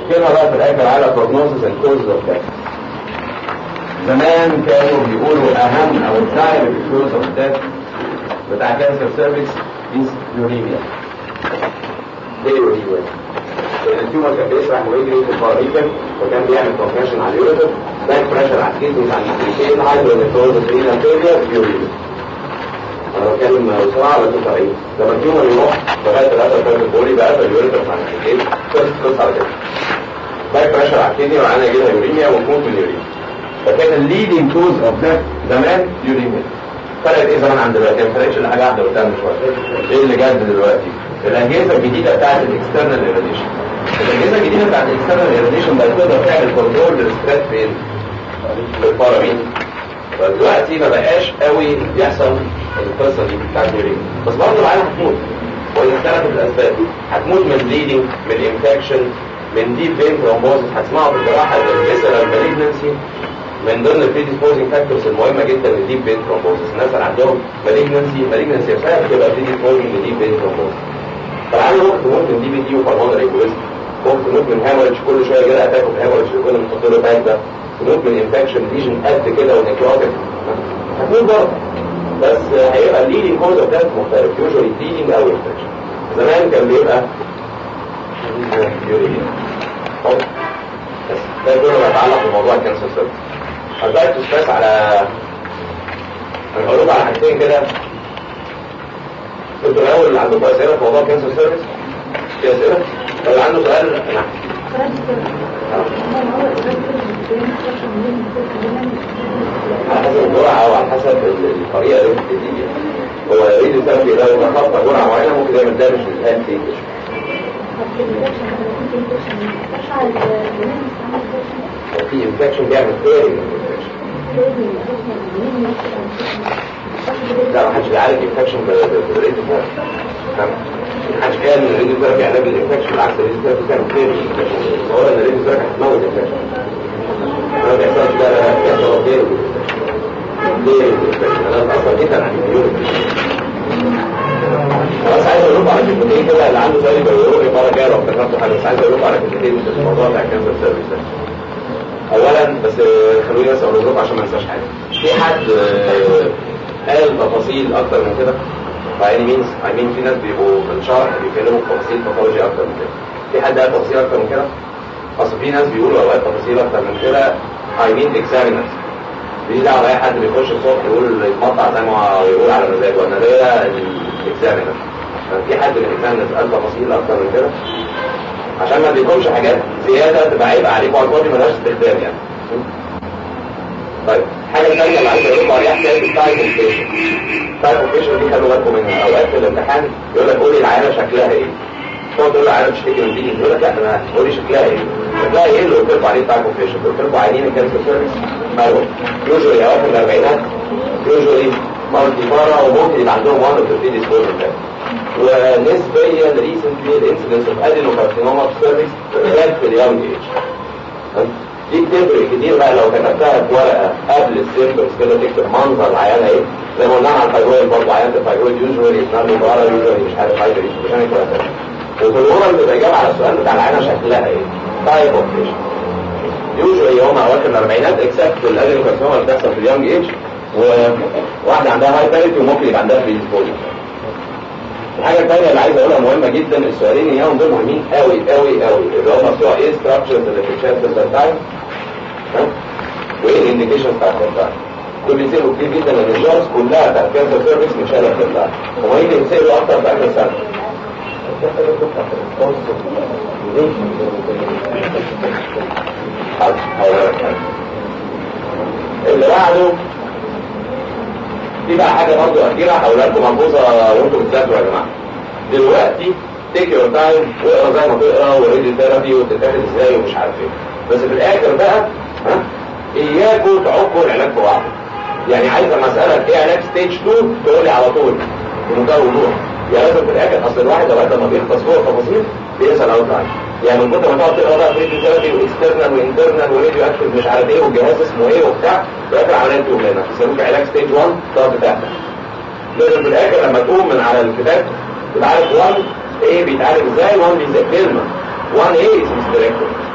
كده بقى في الاخر على prognosis and causes of death زمان كانوا بيقولوا اهم او الدايركت كوز اوف ديث بتاع كانسر سيرفيس از يوريميا ليه يوريميا؟ لان التيومر كان بيسرح ويجري في الباراميتر وكان بيعمل كومبريشن على اليوريتر باك بريشر على الكيدنيز على الكيدنيز هايدرونيفروز رينا فيلير يوريميا انا بتكلم بسرعه بس انت ايه لما التيومر يروح لغايه ثلاثه ثلاثه البولي بقى في اليوريتر بتاع الكيدنيز خلص خلص على كده باك بريشر على الكيدني وعندنا يجي لها يوريميا وتموت من اليوريميا فكان الليدنج كوز اوف ديث زمان يوريميا فرقت ايه زمان عن دلوقتي ما فرقتش الا حاجه واحده قدام شويه ايه اللي جد دلوقتي الاجهزه الجديده بتاعت الاكسترنال ايراديشن الاجهزه الجديده بتاعت الاكسترنال ايراديشن بقت تقدر تعمل كنترول للستريس فين في البارامين فدلوقتي ما بقاش قوي يحصل القصه دي بتاعت اليوريميا بس برضه العيال هتموت وإن اختلفت الاسباب هتموت من بليدنج من انفكشن من ديب فين ثرومبوزس هتسمعوا في الجراحه الفيسرال مالجنسي من ضمن البريديسبوزنج فاكتورز المهمه جدا للديب فين ثرومبوزس الناس اللي عندهم مالجنسي مالجنسي نفسها بتبقى بريديسبوزنج لديب فين ثرومبوزس فالعيال ممكن تموت من دي بي دي وبالمونري ايجويست ممكن تموت من هامورج كل شويه كده اتاك في هامورج اللي كنا بنحط له باك ده تموت من انفكشن ليجن قد كده ونكروتك هتموت برضه بس هيبقى الليدنج كوز اوف ديث مختلف يوجوالي بليدنج او انفكشن زمان كان بيبقى يوريدين بس ده كله ما يتعلق بموضوع الكانسر سيرفيس هتبقى تستاس على انا هقول لكم على حاجتين كده انتوا الاول اللي عندكم اسئله في موضوع الكانسر سيرفيس في اسئله لو عنده سؤال نعم على حسب الجرعه او على حسب الطريقه اللي بتدي هو يريد الثيرابي لو خطط جرعه معينه ممكن يعمل دامج للهاند تيكش في انفكشن بيعمل كيرنج لا ما حدش بيعالج انفكشن بالريد ما حدش قال ان الريد ثيرابي علاج الانفكشن بالعكس الريد ثيرابي بتعمل كيرنج هو ان الريد ثيرابي هتموت الانفكشن ما بيحصلش ده بيحصل كيرنج كيرنج انا بتأثر جدا على الاميونيتي بس عايز اقول لكم على كلمتين كده اللي عنده سؤال يبقى يقول لي المره الجايه لو افتكرتوا حاجه بس عايز اقول لكم على كلمتين في الموضوع بتاع الكانسر سيرفيس ده اولا بس خلوني بس اقول لكم عشان ما انساش حاجه في حد قال تفاصيل اكتر من كده باي مينز اي مين في ناس بيبقوا من شرح بيتكلموا في تفاصيل باثولوجي اكتر من كده في حد قال تفاصيل اكتر من كده اصل في ناس بيقولوا اوقات تفاصيل اكتر من كده اي مين اكزامينرز دي دعوه اي حد بيخش الصبح يقول يتمطع زي ما هو يقول على مزاجه انا ده الاكزامينر في حد من الاكزامينرز قال تفاصيل اكتر من كده عشان ما بيكونش حاجات زياده تبقى عيب عليكم على الفاضي ملهاش استخدام يعني طيب الحاجه الثانيه اللي عايز اقول لكم عليها حكايه التايب اوفيشن التايب اوفيشن دي خلوا بالكم منها اوقات في الامتحان يقول لك قولي العينه شكلها ايه تقعد تقول له العينه بتشتكي من دي يقول لك لا انا قولي شكلها ايه شكلها ايه اللي قلت لكم عليه التايب اوفيشن قلت لكم عينين الكانسر سيرفيس ايوه يوجوالي اواخر الاربعينات يوجوالي مالتي بارا وممكن يبقى عندهم وان اوف ذا ديسبوزل ونسبيا ريسنتلي الانسيدنس اوف ادينوكارسينوما في سيرفيس زاد في اليونج ايج دي بتفرق كتير بقى لو كتبتها في ورقه قبل السيمبلز كده تكتب منظر العيانه ايه زي ما قلنا على الفايبرويد برضه عيانه الفايبرويد يوجوالي اسمها بارا يوجوالي مش عارف حاجه دي مش عارف ولا وفي الاورال بيبقى اجابه على السؤال بتاع العيانه شكلها ايه تايب اوف فيشن يوجوالي هم اواخر الاربعينات اكسبت الادينوكارسينوما اللي بتحصل في اليونج ايج وواحده عندها هايبريتي وممكن يبقى عندها بريديسبوزل الحاجة الثانية اللي عايز اقولها مهمة جدا السؤالين اياهم دول مهمين قوي قوي قوي اللي هم بتوع ايه ستراكشرز اللي في الشات تايم وايه الانديكيشن بتاع التايم دول بيسألوا كتير جدا ان الجارز كلها بتاعت كانسر سيرفيس مش قادرة تطلع هما يمكن يسألوا اكتر في اخر سنة اللي بعده دي بقى حاجة برضه أخيرة هقولها لكم منبوذة وانتم بتذاكروا يا جماعة. دلوقتي تيك يور تايم واقرا زي ما تقرا وريدي ثيرابي وتتاخد ازاي ومش عارف ايه. بس في الآخر بقى ها إياكم تعكوا العلاج ببعض. يعني عايز اما اسألك ايه علاج ستيج 2 تقول لي على طول بمنتهى الوضوح. يعني لازم في الآخر أصل الواحد اوقات لما بيخلص جوه التفاصيل بيسأل أوت لاين. يعني من كتر ما تقعد تقرا بقى بريدي ثيرابي واكسترنال وانترنال وراديو اكتف مش عارف ايه والجهاز اسمه ايه وبتاع في الاخر عمليه تقوم لنا بيسموك علاج ستيج 1 تقعد تتابع لازم في الاخر لما تقوم من على الكتاب تبقى عارف 1 ايه بيتعالج ازاي 1 دي زي كلمه 1 ايه اسمه ستريكتور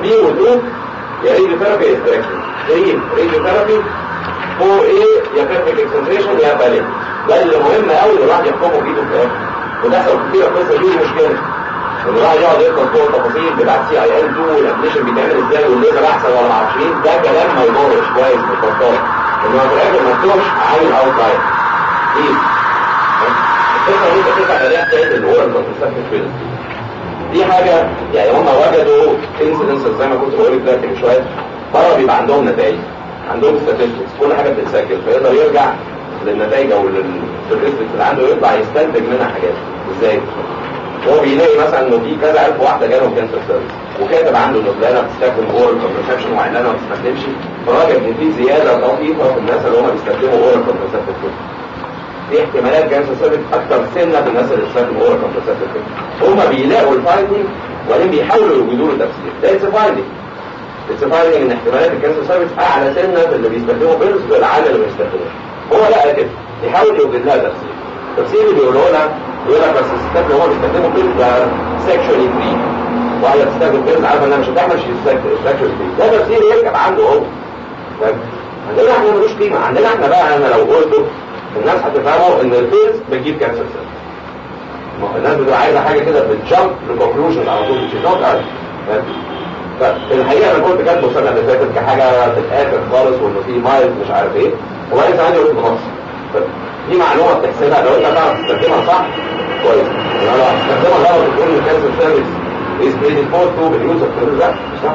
1 بي و 2 يا ريديو ثيرابي استراكشن 3 راديو ثيرابي 4 ايه يا بيرفكت اكسنتريشن يا بالين ده اللي مهم قوي اللي الواحد يحكمه بايده في الاخر ودخل كتير القصه دي مشكله ان الواحد يقعد يقرا فوق التفاصيل بتاعت سي اي ال 2 والابليشن بيتعمل ازاي والليزر احسن ولا ما اعرفش ايه ده كلام ما يضرش كويس في البطال انما في الاخر ما تكونش عامل اوت لاين ايه القصه دي انت تسمع عليها حكايه اللي هو المتسبب في دي حاجه يعني هم وجدوا انسيدنس زي ما كنت بقول لك من شويه بره بيبقى عندهم نتائج عندهم statistics كل حاجه بتتسجل فيقدر يرجع للنتائج او للستاتستكس اللي عنده يطلع يستنتج منها حاجات ازاي؟ هو بيلاقي مثلا انه في كذا الف واحده جالهم كانسر سيرفيس وكاتب عنده انه فلانه بتستخدم اورال كونترسبشن وعلانه ما بتستخدمش فراجع ان في زياده طفيفه في الناس اللي هم بيستخدموا اورال كونترسبشن في احتمالات كانسر سيرفيس اكثر سنه في الناس اللي بتستخدم اورال كونترسبشن هم بيلاقوا الفايندنج وبعدين بيحاولوا يوجدوا له تفسير ده اتس فايندنج اتس فايندنج ان احتمالات الكانسر سيرفيس اعلى سنه في اللي بيستخدموا بيرز بالعالم اللي ما بيستخدموش هو لقى كده يحاول يوجد لها تفسير التفسير اللي بيقولوا لنا يقول لك بس الستات اللي هو بيستخدموا بيرز ده سيكشوالي فري واحده بتستخدم بيرز عارفه انها مش هتعمل سيكشوالي فري ده تفسير يركب عنده هو عندنا احنا ملوش قيمه عندنا احنا بقى انا لو قلته الناس هتفهموا ان البيرز بتجيب كانسر سيرفيس ما هو الناس بتبقى عايزه حاجه كده بتجمب لكونكلوجن على طول مش نوت فالحقيقه انا كنت كاتبه السنه اللي فاتت كحاجه تتاكد خالص وانه في مايل مش عارف ايه وبعدين عندي قلت بنص دي معلومه بتحسبها لو انت تعرف تستخدمها صح كويس لو هتستخدمها غلط وتقول ان كانسر سيرفيس از بريديسبوز تو باليوز اوف لا مش صح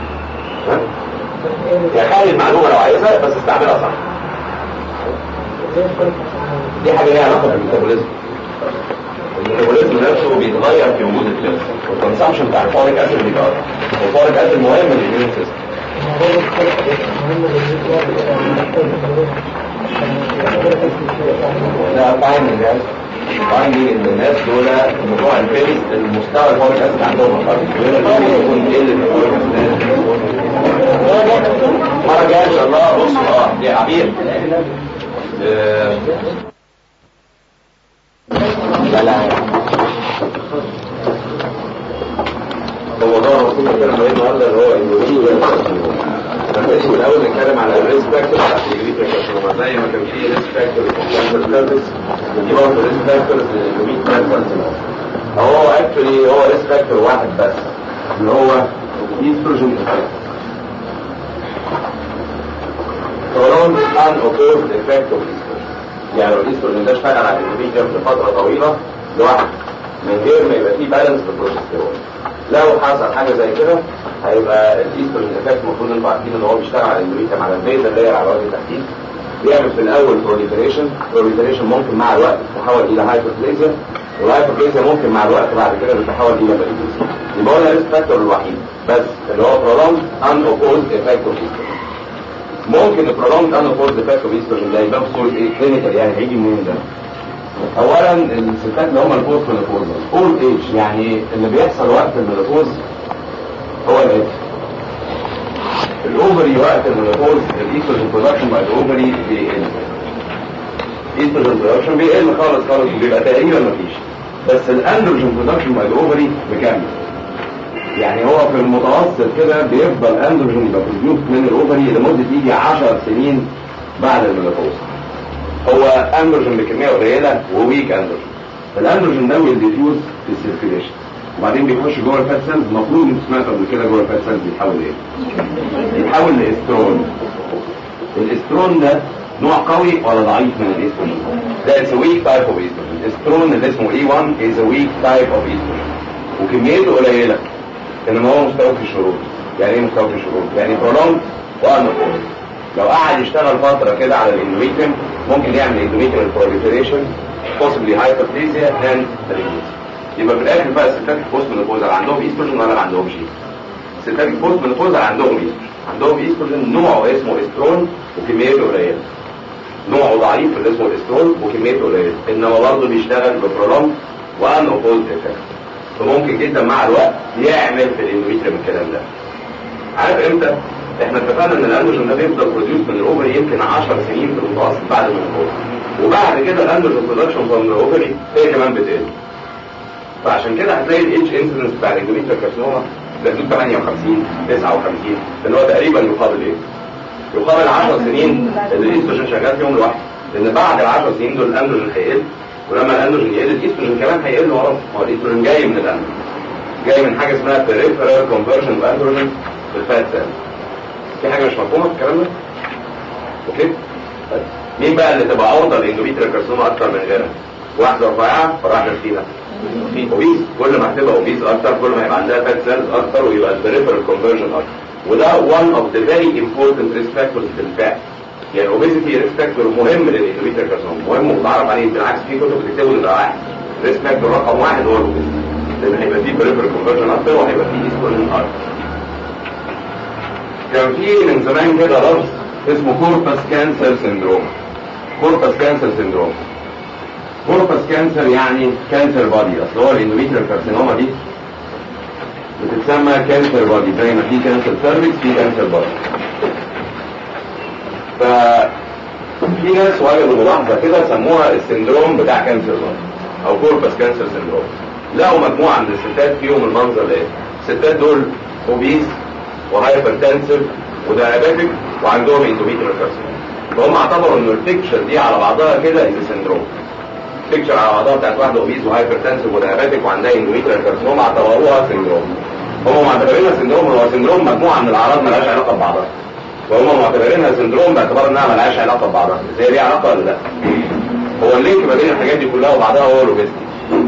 يا خلي المعلومه لو عايزها بس استعملها صح دي حاجه ليها علاقه بالميتابوليزم الميتابوليزم نفسه بيتغير في وجود الكلس والكونسامشن بتاع الفوليك اسيد بيتغير والفوليك اسيد مهم للإيميون سيستم لا فايندنج يعني فايندنج ان الناس دول بتوع الفيس المستوى الفوليك اسيد عندهم اقل يكون ايه اللي الفوليك اسيد المره الجايه ان شاء الله بص اه دي عبير لا لا هو ده الرسول كان عليه النهارده اللي هو اندونيسيا ماشي الاول نتكلم على الريسك فاكتور بتاعت الجريد زي ما كان في ريسك فاكتور للكانسر سيرفيس في برضه ريسك فاكتور للجريد كانسر هو اكشولي هو ريسك فاكتور واحد بس اللي هو ايستروجين افكت prolonged unopposed effect of estrogen يعني لو الاستروجين ده اشتغل على الاندوميتريوم لفتره طويله لوحده من غير ما يبقى فيه بالانس بالبروجستيرون لو حصل حاجه زي كده هيبقى الاستروجين افكت المفروض انتوا عارفين ان هو بيشتغل على الاندوميتريوم على البيزا اللي هي على وجه التحديد بيعمل في الاول بروليفريشن بروليفريشن ممكن مع الوقت تتحول الى هايبربليزيا والهايبربليزيا ممكن مع الوقت بعد كده تتحول الى باليتوسي يبقى هو الريسك فاكتور الوحيد بس اللي هو prolonged unopposed effect of estrogen ممكن البرولونج انا فورد افكت اوف ايستروجين ده يبان في صوره ايه كلينيكال يعني هيجي منين ده اولا الستات اللي هم البوست مينوبوز اول ايج يعني اللي بيحصل وقت المينوبوز هو الايه الاوفري وقت المينوبوز الايستروجين برودكشن بعد الاوفري بيقل الايستروجين برودكشن بيقل خالص خالص بيبقى تقريبا مفيش بس الاندروجين برودكشن بعد الاوفري مكمل يعني هو في المتوسط كده بيفضل اندروجين يبقى بروديوس من الاوفري لمده يجي 10 سنين بعد المينوبوز هو اندروجين بكميه قليله وويك اندروجين الاندروجين ده بيديفيوز في السيركيليشن وبعدين بيخش جوه الفات سيلز المفروض انت سمعت قبل كده جوه الفات سيلز بيتحول ايه؟ بيتحول لاسترون الاسترون ده نوع قوي ولا ضعيف من الاستروجين ده اتس ويك تايب اوف استروجين الاسترون اللي اسمه اي 1 از ا ويك تايب اوف استروجين وكميته قليله انما هو مستوى في الشروط يعني ايه مستوى في الشروط يعني prolonged وانفورد لو قعد يشتغل فترة كده على الاندوميتريوم ممكن يعمل اندوميتريوم proliferation possibly hyperplasia and malignancy يبقى في الاخر بقى الستات البوست مينوبوزال عندهم ايستروجين ولا ما عندهمش الستات البوست مينوبوزال عندهم ايستروجين عندهم ايستروجين نوعه اسمه استرون وكميته قليله نوعه ضعيف اللي اسمه الاسترون وكميته قليله انما برضه بيشتغل ببرولونج وان اوبوزد افكت فممكن جدا مع الوقت يعمل في الاندوميتريوم الكلام ده عارف امتى احنا اتفقنا ان الاندروجين ده بيفضل بروديوس من الاوفري يمكن 10 سنين في المتوسط بعد المنقول وبعد كده الاندروجين برودكشن من الاوفري هي كمان بتقل فعشان كده هتلاقي الاتش انسيدنس بتاع الاندوميتريوم كارسينوما في حدود 58 59 اللي هو تقريبا يقابل ايه؟ يقابل 10 سنين اللي الاستروجين شغال فيهم لوحده لان بعد ال 10 سنين دول الاندروجين هيقل ولما الاندروجين يقل الاستروجين كمان هيقل وراه هو الاستروجين جاي من الاندروجين جاي من حاجه اسمها peripheral conversion of androgen في الفات سيل في حاجه مش مفهومه في الكلام ده؟ اوكي؟ طيب. مين بقى اللي تبقى عرضه لاندوميتريال كارسينوما اكتر من غيرها؟ واحده رفيعه ولا واحده تخينه؟ اوبيز كل ما هتبقى اوبيز اكتر كل ما هيبقى عندها فات سيلز اكتر ويبقى البريفرال كونفرجن اكتر وده one of the very important risk factors في الفات يعني الاوبيزيتي ريسك فاكتور مهم للاندوميتريال كارسينوما مهم ومتعرف عليه بالعكس في كتب بتكتبه ان ده واحد ريسك فاكتور رقم واحد هو الاوبيزيتي لان هيبقى فيه بريفرال كونفرجن اكتر وهيبقى فيه ايستروجين اكتر كان في من زمان كده لفظ اسمه كوربس كانسر سيندروم كوربس كانسر سيندروم كوربس كانسر يعني كانسر بادي اصل هو الاندوميتريال كارسينوما دي بتتسمى كانسر بادي زي ما في كانسر سيرفكس في كانسر بادي ف في ناس وجدوا ملاحظه كده سموها السندروم بتاع كانسر بادي او كوربس كانسر سيندروم لقوا مجموعه من الستات فيهم المنظر ده الستات دول اوبيس وهايبرتنسيف ودايابيتك وعندهم اندوميتريال كارسينوما فهم اعتبروا ان البيكتشر دي على بعضها كده از سندروم بيكتشر على بعضها بتاعت واحده اوبيز وهايبرتنسيف ودايابيتك وعندها اندوميتريال كارسينوما اعتبروها سندروم هم معتبرينها سندروم هو سندروم مجموعه من الاعراض مالهاش علاقه ببعضها فهم معتبرينها سندروم باعتبار انها مالهاش علاقه ببعضها بس هي ليها علاقه ولا لا؟ هو اللينك ما بين الحاجات دي كلها وبعضها هو الاوبيزتي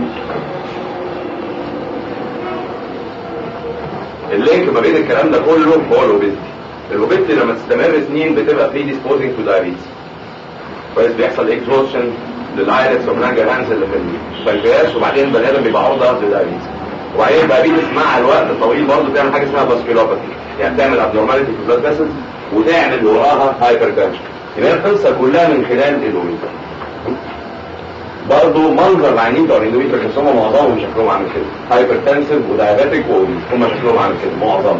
اللينك ما بين الكلام ده كله هو الاوبيزتي الاوبيزتي لما تستمر سنين بتبقى بري ديسبوزنج تو دايابيتس كويس بيحصل اكزوشن للايركس ومناجا هانز اللي في البنكرياس وبعدين البني ادم بيبقى عرضه للدايابيتس وبعدين الدايابيتس مع الوقت الطويل برضه تعمل حاجه اسمها باسكيلوباثي يعني تعمل ابنورماليتي في البلاد فيسلز وتعمل وراها هايبرتنشن يبقى القصه كلها من خلال الاوبيزتي برضه منظر العينين بتوع الاندوميتريال كارسينوما معظمهم شكلهم عامل كده هايبرتنسيف ودايابيتك واوبيز هم شكلهم عامل كده معظمهم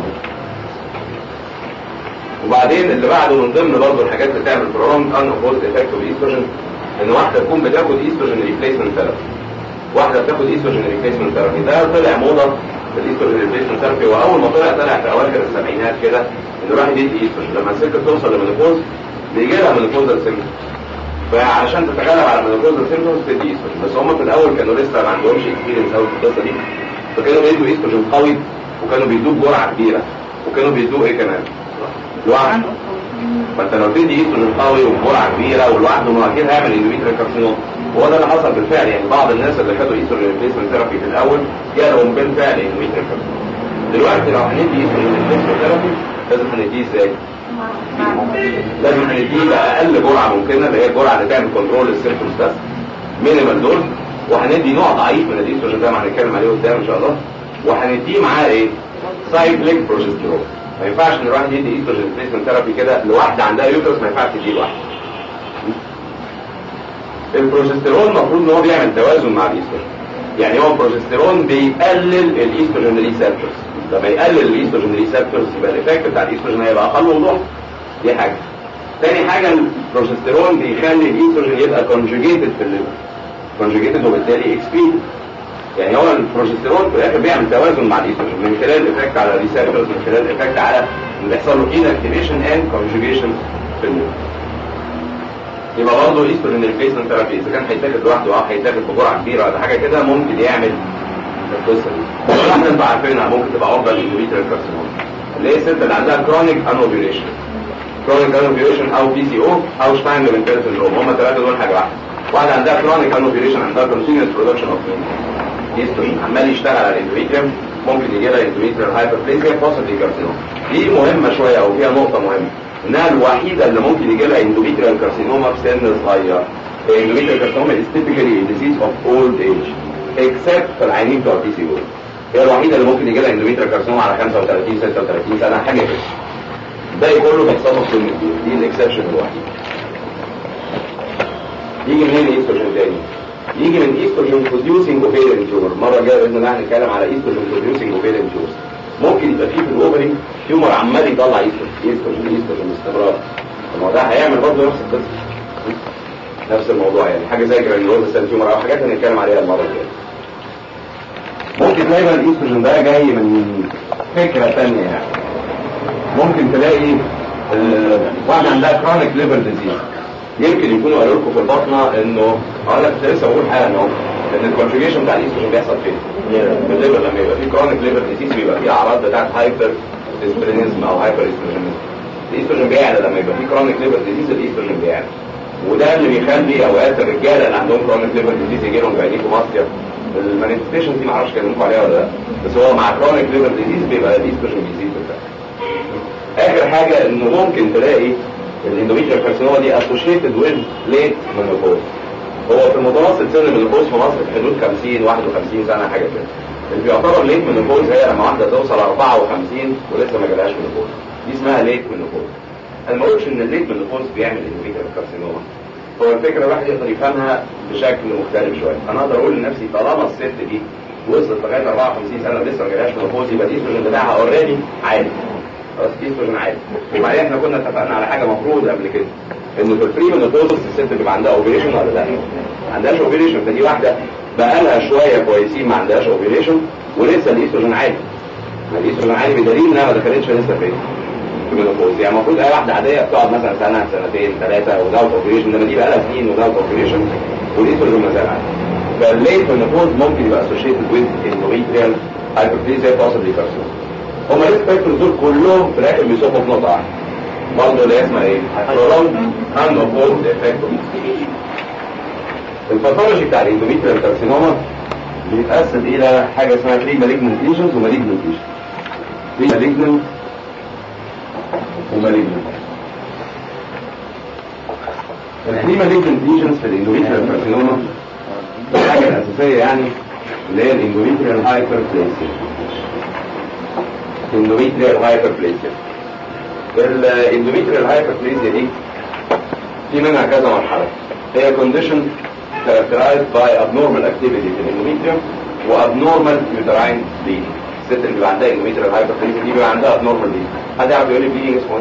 وبعدين اللي بعده من ضمن برضه الحاجات اللي تعمل برولونج ان اوبوزد افكت اوف ايستروجين ان واحده تكون بتاخد ايستروجين ريبليسمنت ثيرابي واحده بتاخد ايستروجين ريبليسمنت ثيرابي ده طلع موضه في الايستروجين ريبليسمنت ثيرابي واول ما طلع طلع في اواخر السبعينات كده ان الواحد يدي ايستروجين لما الست توصل لمينوبوز بيجي لها مينوبوزال سيمتوم فعشان تتغلب على المينوبوزال سيمتومز تدي ايستروجين بس هم في الاول كانوا لسه ما عندهمش اكسبيرينس قوي في القصه دي فكانوا بيدوا ايستروجين قوي وكانوا بيدوه بجرعه كبيره وكانوا بيدوه ايه كمان؟ لوحده فانت لو تدي ايستروجين قوي وبجرعه كبيره ولوحده ما اكيد هيعمل اندوميتريال كارسينوما وهو ده اللي حصل بالفعل يعني بعض الناس اللي خدوا ايستروجين ريبليسمنت ثيرابي في الاول جالهم بالفعل اندوميتريال كارسينوما دلوقتي لو هندي ايستروجين ريبليسمنت ثيرابي لازم هنديه ازاي؟ لازم هنديه باقل جرعه ممكنه اللي هي الجرعه اللي تعمل كنترول للسيمبتومز بس مينيمال دوز وهندي نوع ضعيف من الايستروجين ده ما هنتكلم عليه قدام ان شاء الله وهنديه معاه ايه؟ سايكليك بروجستيرون ما ينفعش ان الواحد يدي ايستروجين ريبليسمنت ثيرابي كده لواحده عندها يوترس ما ينفعش تديه لوحده البروجستيرون المفروض ان هو بيعمل توازن مع الايستروجين يعني هو البروجستيرون بيقلل الايستروجين ريسبتورز لما يقلل الايستروجين ريسبتورز يبقى الايفكت بتاع الايستروجين هيبقى اقل وضوح دي حاجه تاني حاجه البروجستيرون بيخلي الايستروجين يبقى كونجوجيتد في الليفر كونجوجيتد وبالتالي اكسبيد يعني هو البروجستيرون في الاخر بيعمل توازن مع الايستروجين من خلال الايفكت على الريسبتورز من خلال الايفكت على ان بيحصل له انكتيفيشن اند كونجوجيشن في الليفر يبقى برضه الايستروجين ريبليسمنت ثيرابي اذا كان هيتاخد لوحده او هيتاخد بجرعه كبيره ولا حاجه كده ممكن يعمل القصه دي واحده انتوا عارفينها ممكن تبقى عرضه للاندوميتريال كارسينوما اللي هي الست اللي عندها كرونيك انوفيوليشن كرونيك انوفيوليشن او بي سي او او شتاين ليفنتال سندروم هم الثلاثه دول حاجه واحده واحده عندها كرونيك انوفيوليشن عندها كونتينوس برودكشن اوف ايستروجين عمال يشتغل على الاندوميتريوم ممكن يجي لها اندوميتريال هايبربليزيا بوسيبلي كارسينوما دي مهمه شويه او فيها نقطه مهمه انها الوحيده اللي ممكن يجي لها اندوميتريال كارسينوما في سن صغير الاندوميتريال كارسينوما is typically a disease of old age except في العينين بتوع البي سي او هي الوحيده اللي ممكن يجي لها اندوميتريال كارسينوما على 35 36 سنه حاجه كده الباقي كله بيحصل له في سن كبير دي الاكسبشن الوحيد يجي منين الايستروجين تاني يجي من ايستروجين بروديوسنج اوفيريان تيومر المره الجايه باذن الله هنتكلم على ايستروجين بروديوسنج اوفيريان تيومر ممكن يبقى فيه في الاوفري تيومر عمال يطلع ايستروجين ايستروجين ايستروجين باستمرار طب ما ده هيعمل برضه نفس القصه نفس الموضوع يعني حاجه زي جرانيولوزا سيل تيومر او حاجات هنتكلم عليها المره الجايه ممكن تلاقي بقى الايستروجين ده جاي من فكره ثانيه يعني ممكن تلاقي ال- واحده عندها كرونيك ليفر ديزيز يمكن يكونوا قالوا لكم في البطنه انه اقول لك كنت لسه بقول حاجه انه ان الكونتريبيوشن بتاع الايستروجين بيحصل فين؟ في الليفر لما يبقى في كرونيك ليفر ديزيز بيبقى في اعراض بتاعت هايبر اسبرينيزم او هايبر استروجينيزم الايستروجين بيعلى لما يبقى في كرونيك ليفر ديزيز الايستروجين بيعلى وده اللي بيخلي اوقات الرجاله اللي عندهم كرونيك ليفر ديزيز يجي لهم بعينيكم مصيف المانيفستيشن دي معرفش كلمكم عليها ولا لا بس هو مع كرونيك ليفر ديزيز بيبقى الايستروجين بيزيد بالفعل اخر حاجه انه ممكن تلاقي الاندوميتريال كارسينوما دي اسوشيتد ويز ليت مينوبوز هو في المتوسط سن المينوبوز في مصر في حدود 50 51 سنه حاجه كده اللي بيعتبر ليت مينوبوز هي لما واحده توصل 54 ولسه ما جالهاش مينوبوز دي اسمها ليت مينوبوز انا ما قلتش ان الليت مينوبوز بيعمل اندوميتريال كارسينوما هو الفكره الواحد يقدر يفهمها بشكل مختلف شويه انا اقدر اقول لنفسي طالما الست دي وصلت لغايه 54 سنه ولسه ما جالهاش مينوبوز يبقى الايستروجين بتاعها اوريدي عالي خلاص ايستروجين عالي وبعدين احنا كنا اتفقنا على حاجه مفروض قبل كده انه في الفري مينوبوز الست بيبقى عندها اوبريشن ولا لا ما عندهاش اوبريشن فدي واحده بقى لها شويه كويسين ما عندهاش اوبريشن ولسه الايستروجين عالي ما الايستروجين عالي بدليل انها ما دخلتش لسه فين في مينوبوز يعني المفروض اي واحده عاديه بتقعد مثلا سنه سنتين ثلاثه وزاوت اوبريشن لما دي بقى لها سنين وزاوت اوبريشن والايستروجين ما زال عالي فالليت مينوبوز ممكن يبقى اسوشيتد ويز اندوميتريال هايبربليزيا possibly carcinoma هما الريسك فاكتورز دول كلهم في الاخر بيصبوا في نقطه واحده برضه اللي هي اسمها ايه؟ prolonged unopposed effect of investigation. الباثولوجي بتاع الاندوميتريال كارسينوما بيتقسم الى حاجه اسمها بري مالجنت ليجنز ومالجنت ليجنز بري مالجنت ومالجنت البري مالجنت ليجنز في الاندوميتريال كارسينوما الحاجه الاساسيه يعني اللي هي الاندوميتريال هايبربليسيا اندوميتريال هايبربليسيا الاندوميتريال هايبربليسيا دي في منها كذا مرحله هي condition characterized by abnormal activity في الاندوميتريوم وابنورمال uterine bleeding الست اللي بيبقى عندها اندوميتريال هايبربليسيا دي بيبقى عندها abnormal bleeding حد يعرف يقول لي bleeding اسمه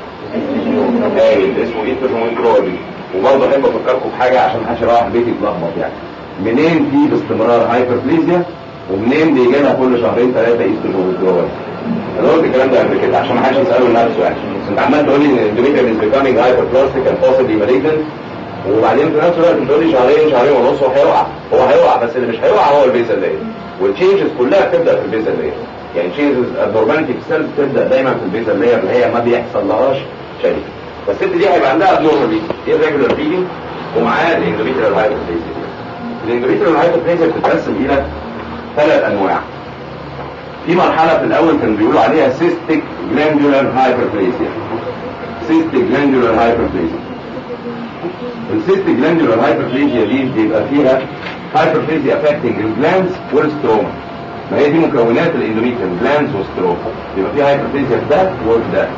ايه؟ ايوه اسمه ايتروجون وبرضه احب افكركم بحاجه عشان محدش يروح البيت يتلخبط يعني منين في باستمرار هايبربليسيا ومنين بيجي لها كل شهرين ثلاثه ايستروجين withdrawal انا قلت الكلام ده قبل كده عشان ما حدش يساله لنفسه يعني انت عمال تقول لي ان الاندوميتريوم از بيكامينج هايبربلاستيك اند possibly malignant وبعدين في نفس الوقت بتقول لي شهرين شهرين ونص هو هيقع هو هيقع بس اللي مش هيقع هو البيزل لاير والتشينجز كلها بتبدا في البيزل لاير يعني تشينجز ابنورماليتي في السيل بتبدا دايما في البيزل لاير اللي هي ما بيحصل لهاش شيء فالست دي هيبقى عندها ابنورمال irregular bleeding ومعاها الاندوميتريال هايبربليسيا الاندوميتريال هايبربليسيا بتتقسم الى ثلاث انواع في مرحلة في الأول كانوا بيقولوا عليها cystic glandular hyperplasia cystic glandular hyperplasia الcystic glandular hyperplasia دي بيبقى فيها hyperplasia affecting الجلاندز والستروما ما هي دي مكونات الاندوميتريوم جلاندز والستروما بيبقى فيها hyperplasia في ده وفي ده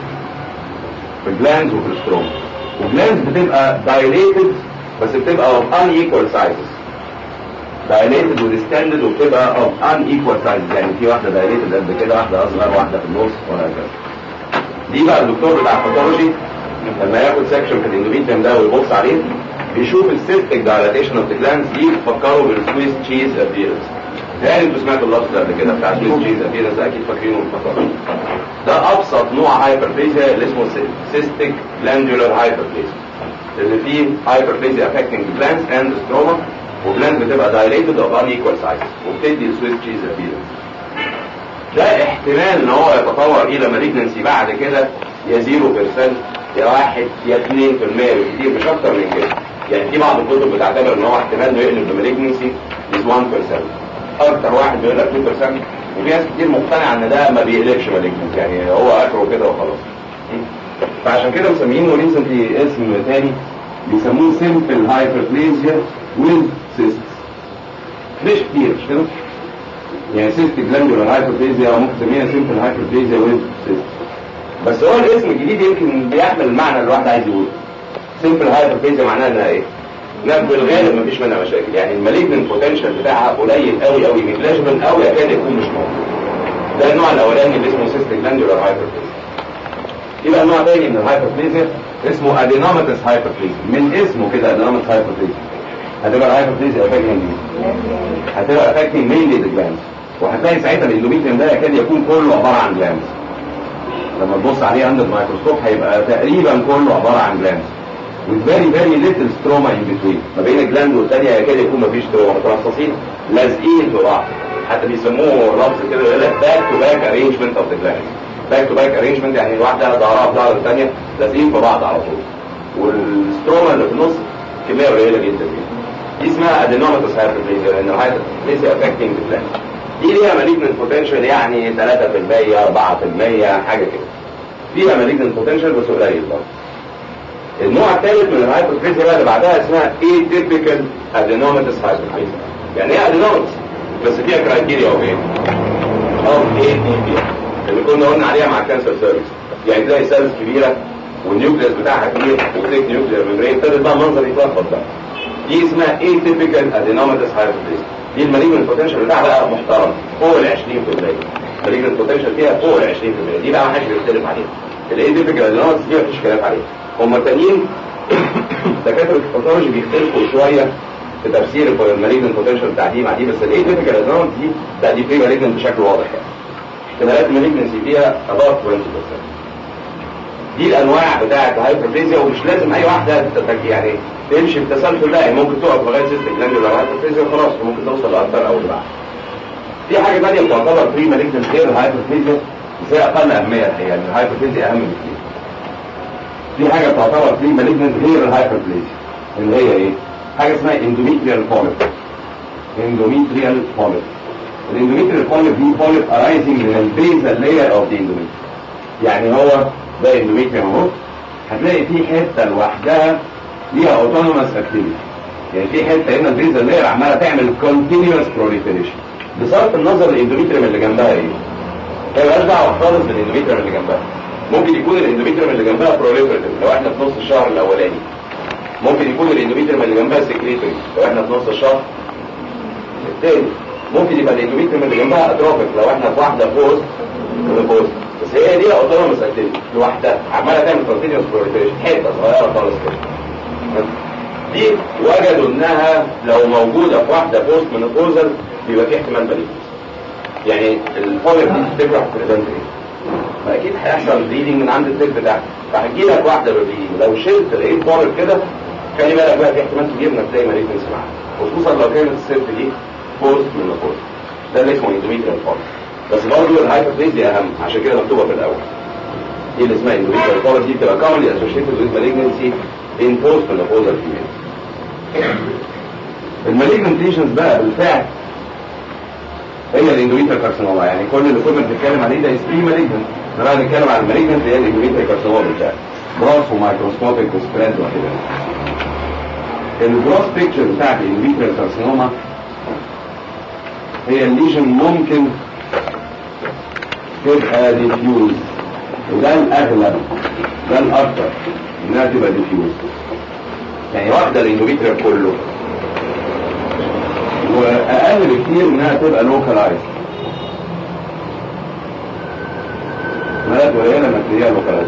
في الجلاندز وفي الستروما والجلاندز بتبقى dilated بس بتبقى of unequal sizes dilated وديستندد وبتبقى of unequal sizes يعني في واحدة dilated قد كده واحدة أصغر واحدة في النص وهكذا دي بقى الدكتور بتاع الباثولوجي لما ياخد سكشن في الاندوميتريوم ده ويبص عليه بيشوف السيستيك دايلاتيشن اوف ذا جلاندز دي بتفكروا بالسويس تشيز ابيرنس يعني انتوا سمعتوا اللفظ ده قبل كده بتاع سويس تشيز ابيرنس ده اكيد فاكرينه من الباثولوجي ده ابسط نوع هايبربليزيا اللي اسمه سيستيك جلاندولار هايبربليزيا اللي فيه هايبربليزيا افكتنج جلاندز اند ستروما وجلاند بتبقى دايليتد اوف ان ايكوال سايز وبتدي السويس تشيز ابيرنس ده احتمال ان هو يتطور الى مالجنسي بعد كده يا 0% يا 1 يا 2% بالكثير مش اكتر من كده يعني في بعض الكتب بتعتبر ان هو احتمال انه يقلب لمالجنسي از 1% اكتر واحد بيقول لك 2% وفي ناس كتير مقتنعه ان ده ما بيقلبش مالجنسي يعني هو اخره كده وخلاص فعشان كده مسمينه ريسنتلي اسم تاني بيسموه سيمبل هايبربليزيا ويز سيستس مش كتير مش كده؟ يعني سيست جلاندولار هايبربليزيا او ممكن تسميها سيمبل هايبربليزيا ويز سيست بس هو الاسم الجديد يمكن بيحمل المعنى اللي الواحد عايز يقوله سيمبل هايبربليزيا معناها انها ايه؟ انها في الغالب مفيش منها مشاكل يعني المالجنت بوتنشال بتاعها قليل قوي قوي نيجلاجبل قوي يكاد يكون مش موجود ده النوع الاولاني اللي اسمه سيست جلاندولار هايبربليزيا يبقى نوع تاني من الهايبربليزيا اسمه ادينوماتس هايبربليزيا من اسمه كده ادينوماتس هايبربليزيا هتبقى الهايبربليزيا افكتنج مين؟ هتبقى افكتنج مينلي ذا جلاندز وهتلاقي ساعتها الاندوميتريوم ده يكاد يكون كله عباره عن جلانز لما تبص عليه عند الميكروسكوب هيبقى تقريبا كله عباره عن جلانز with very very little stroma in between ما بين الجلاند والثانيه يكاد يكون مفيش تروما مترصصين لازقين في بعض حتى بيسموه لفظ كده يقول لك باك تو باك ارينجمنت اوف ذا جلاند باك تو باك ارينجمنت يعني الواحده ظهرها في ظهر الثانيه لازقين في بعض على طول والستروما اللي في النص كميه قليله جدا فيها دي اسمها ادينوماتوس هايبربليزيا لان الهايبربليزيا افكتنج ذا جلاند دي ليها مالجنت بوتنشال يعني 3% 4% حاجه كده فيها مالجنت بوتنشال بس قليل برضه النوع الثالث من الهايبربليزيا بقى اللي بعدها اسمها atypical adenomatous hyperplasia يعني ايه adenomatous بس فيها كرايتيريا اوف ايه؟ اوف ايه دي اللي كنا قلنا عليها مع الكانسر سيرفيس يعني تلاقي سيلز كبيره والنيوكليس بتاعها كبير وثيك نيوكلير ميمبرين ابتدت بقى منظر يتلخبط بقى دي اسمها atypical adenomatous hyperplasia دي المالجنت بوتنشال بتاعها بقى محترم فوق ال 20% المالجنت بوتنشال فيها فوق ال 20% دي بقى ما حدش بيختلف عليها الايتيبيكال adenomatous دي مفيش كلام عليها هم التانيين دكاتره الباثولوجي بيختلفوا شويه في تفسير المالجنت بوتنشال بتاع دي مع دي بس الايتيبيكال adenomatous دي لا دي بري مالجنت بشكل واضح يعني احتمالات المالجنسي فيها about 20% دي الانواع بتاعه الهايبربليزيا ومش لازم اي واحده تتك يعني تمشي بتسلسل لا يعني ممكن تقف لغايه سيستم جلاندولار هايبربليزيا وخلاص وممكن توصل لاكثر او لبعض في حاجه ثانيه بتعتبر بري مالجنت غير الهايبربليزيا بس هي اقل اهميه الحقيقه يعني الهايبربليزيا اهم بكتير في حاجه بتعتبر بري مالجنت غير الهايبربليزيا اللي هي ايه؟ حاجه اسمها اندوميتريال بوليب اندوميتريال بوليب الاندوميتريال بوليب دي بوليب ارايزنج من البيزل لاير اوف ذا اندوميتريال يعني هو ده اندوميتريوم اهو هتلاقي في حته لوحدها ليها اوتونوموس اكتيفيتي يعني في حته هنا البيزل لاير عماله تعمل كونتينوس بروليفريشن بصرف النظر الاندوميتريوم اللي جنبها ايه؟ هي مالهاش دعوه خالص بالاندوميتريوم اللي جنبها ممكن يكون الاندوميتريوم اللي جنبها بروليفريتيف لو احنا في نص الشهر الاولاني ممكن يكون الاندوميتريوم اللي جنبها سكريتوري لو احنا في نص الشهر الثاني ممكن يبقى الاندوميتريوم اللي جنبها اتروفيك لو احنا في واحده بوست بوست بس هي دي اوتونوموس اكتيفيتي لوحدها عماله تعمل كونتينوس بروليفريشن حته صغيره خالص كده دي وجدوا انها لو موجوده في واحده بوست من البوزل بيبقى في احتمال مالجنس يعني الفوليب دي تفرح بريزنت ايه فاكيد هيحصل بليدنج من عند السيل بتاعك فهتجي لك واحده بالبليدنج لو شلت لقيت فوليب كده خلي بالك بقى في احتمال كبير انك تلاقي مالجنس معاها خصوصا لو كانت السيل دي بوست من البوست ده اللي اسمه اندوميتريال فوليب بس برضه الهايبربليزيا اهم عشان كده مكتوبه في الاول دي اللي اسمها اندوميتريال فوليب دي بتبقى commonly associated with malignancy in post-menopausal females المالجنت ليشنز بقى بالفعل هي الاندوميتريال كارسينوما يعني كل اللي كنا بنتكلم عليه ده اسمه مالجنت احنا بقى نتكلم عن المالجنت هي الاندوميتريال كارسينوما بالفعل براس ومايكروسكوبيك وسبريد وكده الجروس بيكتشر بتاعت الاندوميتريال كارسينوما هي الليجن ممكن تبقى ديفيوز وده الاغلب ده الاكثر انها تبقى ديفيوز يعني واخده الاندوميتريال كله واقل بكتير انها تبقى لوكالايز مالات قليله انك تلاقيها لوكالايز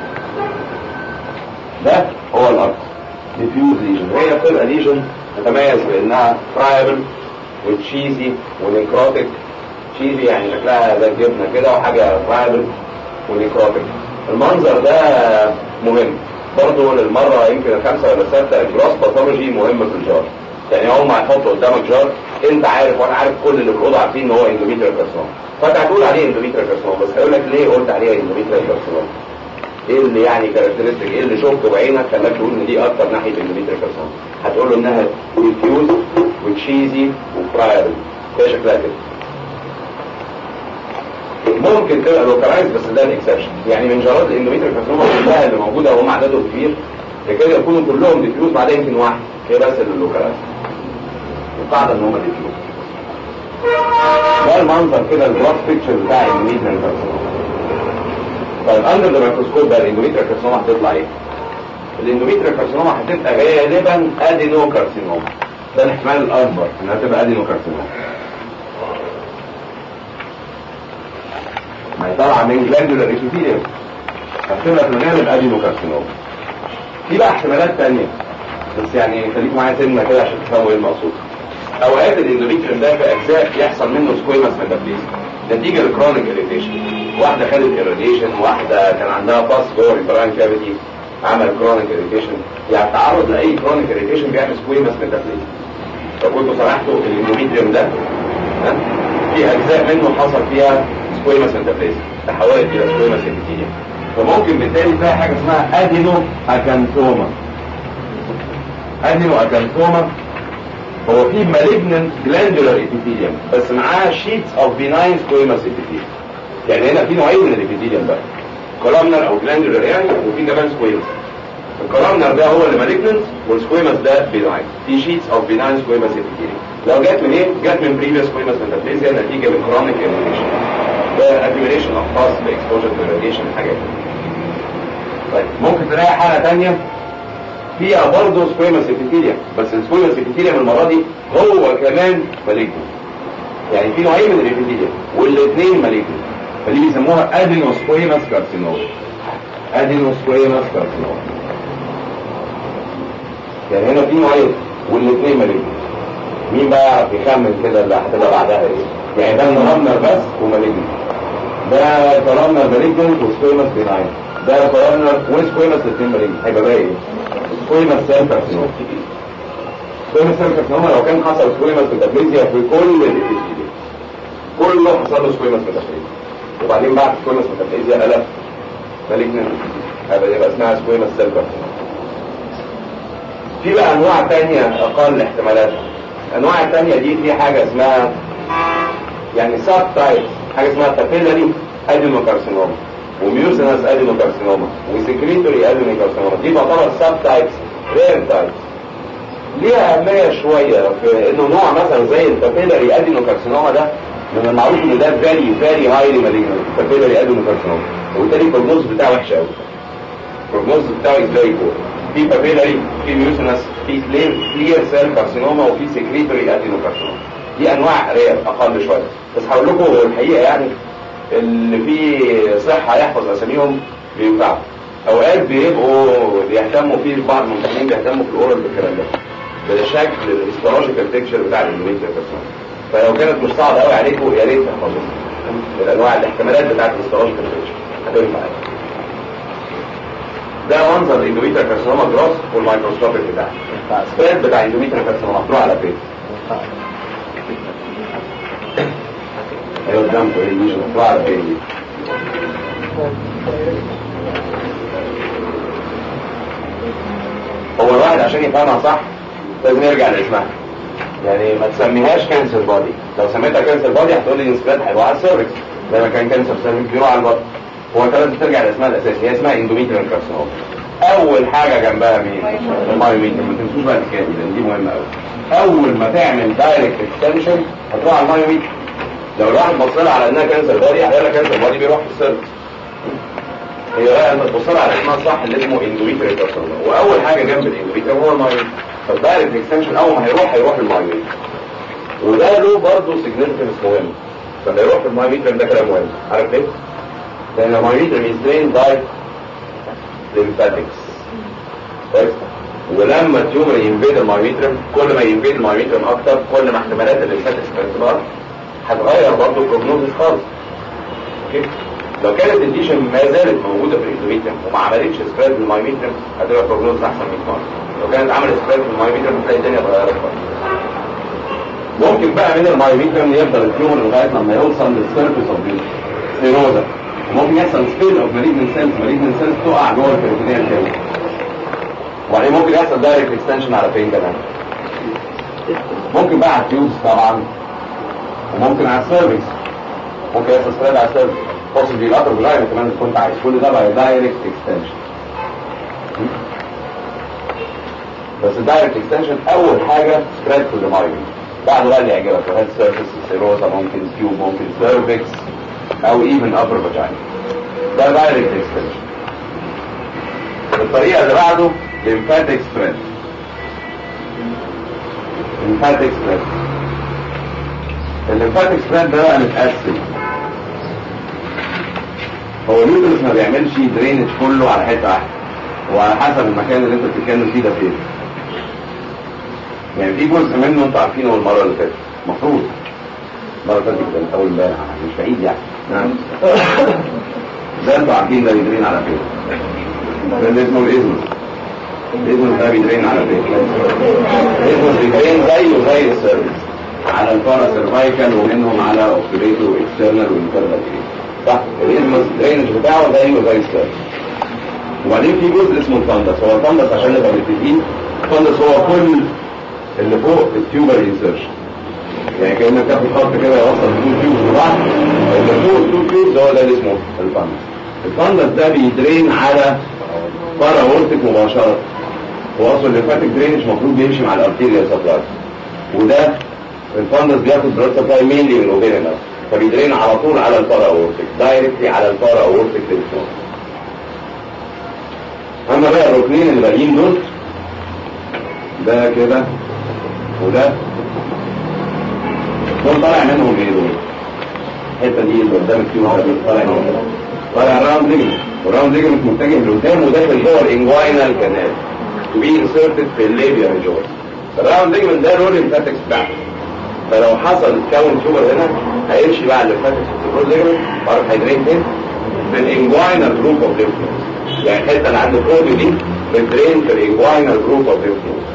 ده هو الاكثر ديفيوز ليجن وهي بتبقى ليجن تتميز بانها فرايبل وتشيزي ونيكروتيك تشيزي يعني شكلها زي الجبنه كده وحاجه فرايبل ونيكروتيك المنظر ده مهم برضه للمره يمكن الخامسه ولا السادسه الجراس باثولوجي مهم في الجار يعني هم هيحطوا قدامك جار انت عارف وانا عارف كل اللي في الاوضه عارفين ان هو اندوميتريال كارسينوم فانت هتقول عليه اندوميتريال كارسينوم بس هيقول لك ليه قلت عليه اندوميتريال كارسينوم ايه اللي يعني كاركترستيك ايه اللي شفته بعينك خلاك تقول ان دي اكتر ناحيه الاندوميتريال كارسينوم هتقول له انها ديفيوز وتشيزي وفرايبل هي شكلها كده ممكن تبقى لوكالايز بس ده الاكسبشن يعني من جراد الاندوميتريال كارسينوما كلها اللي موجوده وهم عددهم كبير لكده يكونوا كلهم ديفيوز بعدين يمكن واحد هي بس اللي لوكالايز القاعده ان هم ديفيوز ده المنظر كده الجراف بيكتشر بتاع الاندوميتريال كارسينوما طيب اندر الميكروسكوب ده الاندوميتريال كارسينوما هتطلع ايه؟ الاندوميتريال كارسينوما هتبقى غالبا ادينو كارسينوما ده الاحتمال الاكبر انها تبقى ادينو كارسينوما ما هي طالعه من جلاندولار ايثيليوم هتبقى في الغالب ادينو كارسينوما في بقى احتمالات تانية بس يعني خليكم معايا سنة كده عشان تفهموا ايه المقصود اوقات الاندوميتريوم ده في اجزاء يحصل منه سكويمس ميتابليزم نتيجه لكرونيك اريتيشن واحده خدت اريتيشن واحده كان عندها باس جوه البراين كافيتي عمل كرونيك اريتيشن يعني التعرض لاي كرونيك اريتيشن بيعمل سكويمس ميتابليزم لو كنتوا سمحتوا الاندوميتريوم ده ها؟ في اجزاء منه حصل فيها سكويمس ميتابليزم تحولت الى سكويمس ابيثيليوم فممكن بالتالي تلاقي حاجه اسمها ادينو اكانثوما ادينو اكانثوما هو في مالجننت جلاندولار ابيثيليوم بس معاه شيتس اوف بيناين سكويمس ابيثيليوم يعني هنا في نوعين من الابيثيليوم بقى كولامنر او جلاندولار يعني وفي كمان سكويمس الكولامنر ده هو اللي مالجننت والسكويمس ده بيناين في شيتس اوف بيناين سكويمس ابيثيليوم لو جت من ايه؟ جت من بريفيوس سكويمس ميتابليزيا نتيجه من كرونيك انفليشن ده accumulation of pus exposure to radiation حاجات طيب ممكن تلاقي حالة تانية فيها برضه سكويمس ابيثيليوم بس السكويمس ابيثيليوم المرة دي هو كمان مالجنت يعني في نوعين من الابيثيليوم والاثنين مالجنت فدي بيسموها ادينو سكويمس كارسينوما ادينو سكويمس كارسينوما يعني هنا في نوعين والاثنين مالجنت مين بقى يعرف يخمن كده اللي هتبقى بعدها ايه يعني ده كولامنر بس ومالجنت ده كولامنر مالجنت وسكويمس بيناين ده كولامنر وسكويمس الاثنين مالجنت هيبقى بقى ايه سكويمس سيل كارسينوما سكويمس سيل كارسينوما لو كان حصل سكويمس ميتابليزيا في كل الابيثيليوم كله حصل له سكويمس ميتابليزيا وبعدين بعد سكويمس ميتابليزيا قلب مالجنت هيبقى يبقى اسمها سكويمس سيل كارسينوما في بقى انواع تانية اقل احتمالات الانواع التانية دي في حاجة اسمها يعني سب تايبس حاجة اسمها تابيلاري ادينوكارسينوما وميوسينس ادينوكارسينوما وسكريتوري ادينوكارسينوما دي تعتبر سب تايبس رير تايبس ليها اهمية شوية في انه نوع مثلا زي التابيلاري ادينوكارسينوما ده من المعروف ان ده فيري فيري هايلي مالجنت تابيلاري ادينوكارسينوما وبالتالي البروجنوز بتاعه وحش قوي البروجنوز بتاعه از فيري بور في بابيلاري في ميوسينس في كلير سيل كارسينوما وفي سكريتوري ادينوكارسينوما دي انواع رير اقل شويه بس هقول لكم الحقيقه يعني اللي فيه صحه يحفظ اساميهم بينفعوا اوقات بيبقوا بيهتموا فيه بعض الممتحنين بيهتموا في الاورال بالكلام ده بشكل الاسترولوجيكال بيكتشر بتاع الاندوميتريال كارسينوما فلو كانت مش صعبه قوي عليكم يا ريت تحفظوها الانواع الاحتمالات بتاعت الاسترولوجيكال بيكتشر هتنفع ده منظر الاندوميتريال كارسينوما جروس والمايكروسكوبيك بتاعه السبريد بتاع الاندوميتريال كارسينوما هتروح على فين ايوه قدامكم ايه دي هتروح على فين دي هو الواحد عشان يفهمها صح لازم يرجع لاسمها يعني ما تسميهاش كانسر بادي لو سميتها كانسر بادي هتقول لي السبريد هيبقى على السيرفكس زي ما كان كانسر سيرفكس بيروح على البطن هو انت لازم ترجع لاسمها الاساسي هي اسمها اندوميتريال كارسينوما اول حاجه جنبها مين المايوميتر ما تنسوش بقى الحكايه دي لان دي مهمه قوي اول ما تعمل دايركت اكستنشن هتروح على المايوميتر لو الواحد بص لها على انها كانسر بادي هيقول لك كانسر بادي بيروح في السيرفكس هي بقى لما تبص لها على اسمها الصح اللي اسمه اندوميتريال كارسينوما واول حاجه جنب الاندوميتر هو المايوميتر فالدايركت اكستنشن اول ما هيروح هيروح للمايوميتر وده له برضه سيجنفكنس مهم فلما يروح في المايوميتر ده كلام مهم عارف ليه؟ لان المايوميتر is drained by lymphatics كويس ولما التيومر ينفيد المايوميترم كل ما ينفيد المايوميترم اكتر كل ما احتمالات الليمفاتكس باعتبار هتغير برضه البروجنوزس خالص اوكي لو كانت الديشن ما زالت موجوده في الاندوميترم وما عملتش سبريد في المايوميترم هتبقى البروجنوز احسن 100 مره لو كانت عملت سبريد في المايوميترم هتلاقي الدنيا اتغيرت خالص ممكن بقى من المايوميترم يفضل التيومر لغايه لما يوصل للسيرفيس اوف السيروزا ممكن يحصل سبيل اوف مالجنت سيلز مالجنت سيلز تقع جوه البريتونيال كده وبعدين ممكن يحصل دايركت اكستنشن على فين كمان ممكن بقى على التيوبس طبعا وممكن على السيرفكس ممكن يحصل سبريد على السيرفكس possibly الأطر بلاين كمان إذا كنت عايز كل ده بقى دايركت اكستنشن بس الدايركت اكستنشن اول حاجه سبريد تو ذا مايوم بعد بقى اللي يعجبك هيد سيرفيس سيروزا ممكن تيوب ممكن سيرفكس او ايفن ابر فاجينا ده دايركت اكستنشن الطريقه اللي بعده lymphatic spread lymphatic spread الليمفاتيك سبريد ده بقى متقسم هو اليوترس ما بيعملش درينج كله على حته واحده وعلى حسب المكان اللي انت بتتكلم فيه ده فين يعني في جزء منه انتوا عارفينه المره اللي فاتت المفروض المره اللي فاتت كانت اول امبارح مش بعيد يعني نعم ده انتوا عارفين ده بيدرين على فين ده اللي اسمه الاذن الاذن ده بيدرين على فين الاذن بيدرين زيه زي السيرفيس على الفارا سيرفايكال ومنهم على اوبتريتو واكسترنال وانترنال صح الاذن درينج بتاعه زيه زي السيرفيس وبعدين في جزء اسمه الفندس هو الفندس عشان نبقى متفقين الفندس هو كل اللي فوق التيوبر انسرشن يعني كانك تاخد خط كده يوصل تو تيوبز لبعض اللي فوق التو تيوبز هو ده اللي اسمه الفندس الفندس ده بيدرين على بارا اورتك مباشره هو اصلا الليمفاتيك درينج المفروض بيمشي مع الارتيريال سبلاي وده الفندس بياخد بلاد سبلاي مينلي من الاوفيريان فبيدرين على طول على البارا اورتك دايركتلي على البارا اورتك للفوق اما بقى الركنين اللي باقيين دول ده كده وده دول طالع منهم ايه دول الحته دي اللي قدام الكيو ده طالع منهم طالع الراوند ليجمنت والراوند ليجمنت متجه لقدام وداخل جوه الانجواينال كانال to be inserted في الليبيا ميجور الراوند ليجمنت ده رول الليمفاتكس بتاعته فلو حصل كون تيوبر هنا هيمشي بقى الليمفاتكس في الرول ليجمنت وعارف هيدرين فين في الانجواينال جروب اوف ليمفاتكس يعني الحته اللي عند الكود دي بتدرين في الانجواينال جروب اوف ليمفاتكس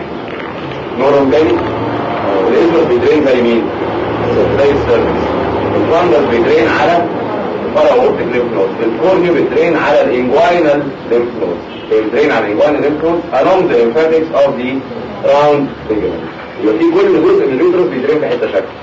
نورهم تاني الاسم بيدرين زي مين زي السيرفيس الفندس بيدرين على الباراورتيك ليمف نود الكورنيو بيدرين على الانجواينال ليمف نود بيدرين على الانجواينال ليمف نود along the lymphatics of the round ligament يبقى في كل جزء من اليوترس بيدرين في حته شكل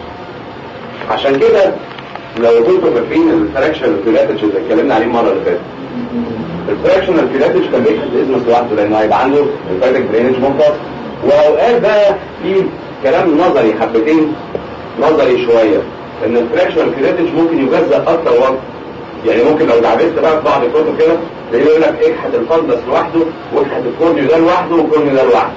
عشان كده لو كنتوا فاكرين الفراكشن فيلاتج اللي اتكلمنا عليه المره اللي فاتت الفراكشنال فيلاتج كان بيحدث اسمه لوحده لانه هيبقى عنده الفاتك درينج منفصل واوقات بقى في كلام نظري حبتين نظري شويه ان الفراكشنال فيلاتج ممكن يجزأ اكتر وقت يعني ممكن لو دعبست بقى في بعض الكتب كده تلاقيه يقول لك اجحد الفندس لوحده واجحد الكورنيو ده لوحده والكورنيو ده لوحده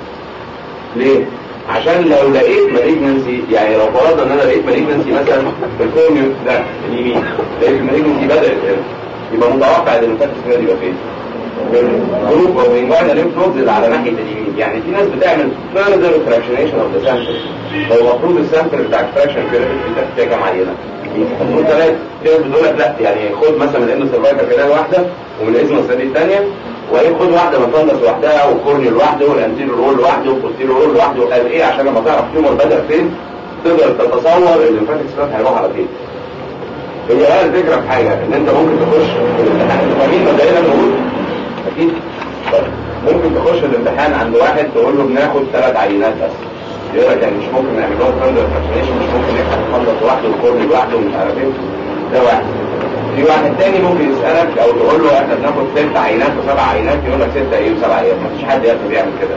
ليه؟ عشان لو لقيت مالجنسي يعني لو فرضنا ان انا لقيت مالجنسي مثلا في الكورنيو ده اليمين لقيت مالجنسي بدأت هنا يبقى متوقع ان الفاتس كده يبقى فين؟ جروب او انجوانا ليمف نودز اللي على ناحيه اليمين يعني في ناس بتعمل further fractionation of the sample هو المفروض السامبل بتاع الفراكشن كده فيها كام عينه؟ المفروض ثلاث في ناس بتقول لك لا يعني خد مثلا من انه سرفايفر كده واحده ومن الاسم السدي الثانيه وبعدين خد واحده من فندس لوحدها والكورني لوحده والانتيريور رول لوحده والبوستيريور رول لوحده قال ايه عشان لما تعرف تيومر بدا فين تقدر تتصور الليمفاتيك سبات هيروح على فين هي بقى الفكره في حاجه ان انت ممكن تخش في الامتحان فاهمين مبدئيا نقول اكيد طيب. ممكن تخش الامتحان عند واحد تقول له بناخد ثلاث عينات بس يقول لك يعني مش ممكن نعمل لهم فاندر فاكسينيشن مش ممكن نفتح الفندس لوحده والكورني لوحده ومش عارف ايه ده واحد في واحد تاني ممكن يسألك او تقول له احنا بناخد ست عينات وسبع عينات يقول لك ستة ايه وسبع عينات مفيش حد يقدر يعمل كده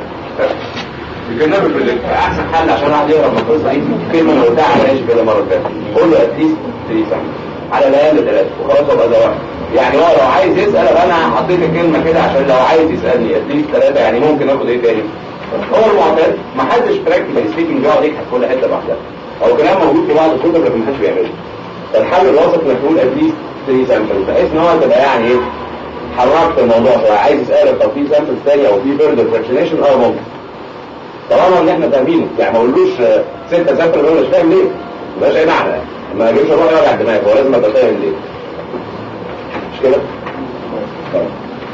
يكلمك في الليل احسن حل عشان واحد يهرب من القصه دي كلمه انا قلتها على ماشي كده مره ثانيه قول له اتليست 3 سنه على الاقل ثلاثه وخلاص ابقى ده واحد يعني هو لو عايز يسال ابقى انا حطيت الكلمه كده عشان لو عايز يسالني اتليست ثلاثه يعني ممكن اخد ايه تاني هو المعتاد ما حدش براكتيكال سبيكنج بيقعد يضحك كل حته لوحدها هو كلام موجود في بعض الكتب لكن ما حدش بيعمله الحل الوسط انك تقول اتليست 3 سامبل بحيث ان هو تبقى يعني ايه حركت الموضوع شويه عايز يسالك طب في سامبل ثانيه او في فيردر فراكشنيشن اه ممكن طالما ان احنا فاهمينه يعني ما اقولوش ستة سامبل هو مش فاهم ليه مبقاش اي معنى يعني ما اجيبش اروح يوجع دماغي هو لازم ابقى فاهم ليه مش كده؟ طيب.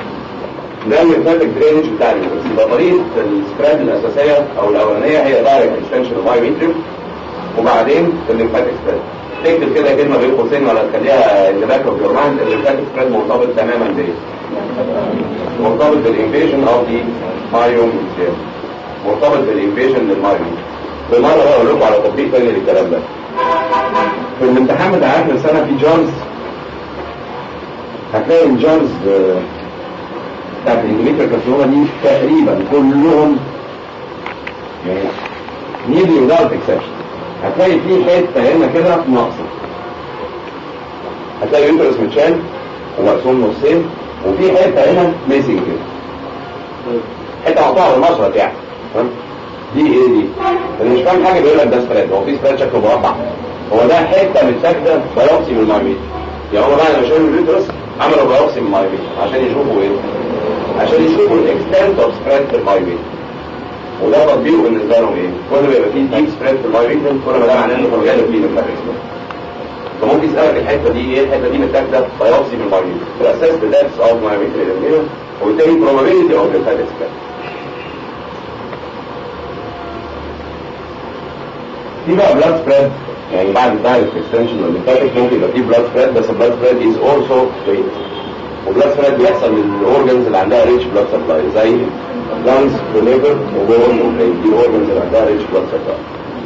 ده الليمفاتيك درينج بتاع اليوترس يبقى طريقه السبريد الاساسيه او الاولانيه هي دايركت اكستنشن اوف مايوميتريوم وبعدين الليمفاتيك سبريد تكتب كده كلمه بين قوسين ولا تخليها ان باك اوف يور مايند الليمفاتيك سبريد مرتبط تماما بايه؟ مرتبط بالانفيجن اوف دي مايوميتريوم مرتبط بالانفيجن للمايوميتريوم بالمره بقى اقول لكم على تطبيق تاني للكلام ده في الامتحان بتاع اخر السنه في جونز هتلاقي الجونز بتاعت الاندوميتريال كارسينوما دي تقريبا كلهم يعني نيرلي without exception هتلاقي في حته هنا كده ناقصه هتلاقي يوترس متشال ومقسوم نصين وفي حته هنا ميسنج كده حته مقطوعه بالمشرط يعني فاهم دي ايه دي؟ اللي مش فاهم حاجه بيقول لك ده سبريد هو في سبريد شكله مربع هو ده حته متاخده بايوبسي من المايوميتر يعني هم بقى لما شالوا اليوترس عملوا بايوبسي من المايوميتر عشان يشوفوا ايه؟ عشان يشوفوا الاكستنت اوف سبريد في المايوميتر وده تطبيقه بالنسبه لهم ايه؟ كل ما يبقى فيه ديب سبريد في البايريتم كل ما ده معناه انه في الغالب فيه نفريكس فممكن يسالك الحته دي ايه الحته دي متاخده بايوبسي من البايريتم الاساس بداتس اوف مايومتري للمينا وبالتالي probability اوف lymphatic spread في بقى بلاد سبريد يعني بعد الدايركت اكستنشن والليمفاتيك ممكن يبقى في بلاد سبريد بس البلاد سبريد از اولسو فيت وبلاد سبريد بيحصل للاورجنز اللي عندها ريتش بلاد سبلاي زي لانس وليفر وبون وبرين دي اورجنز اللي عندها ريتش بلاد سبلاي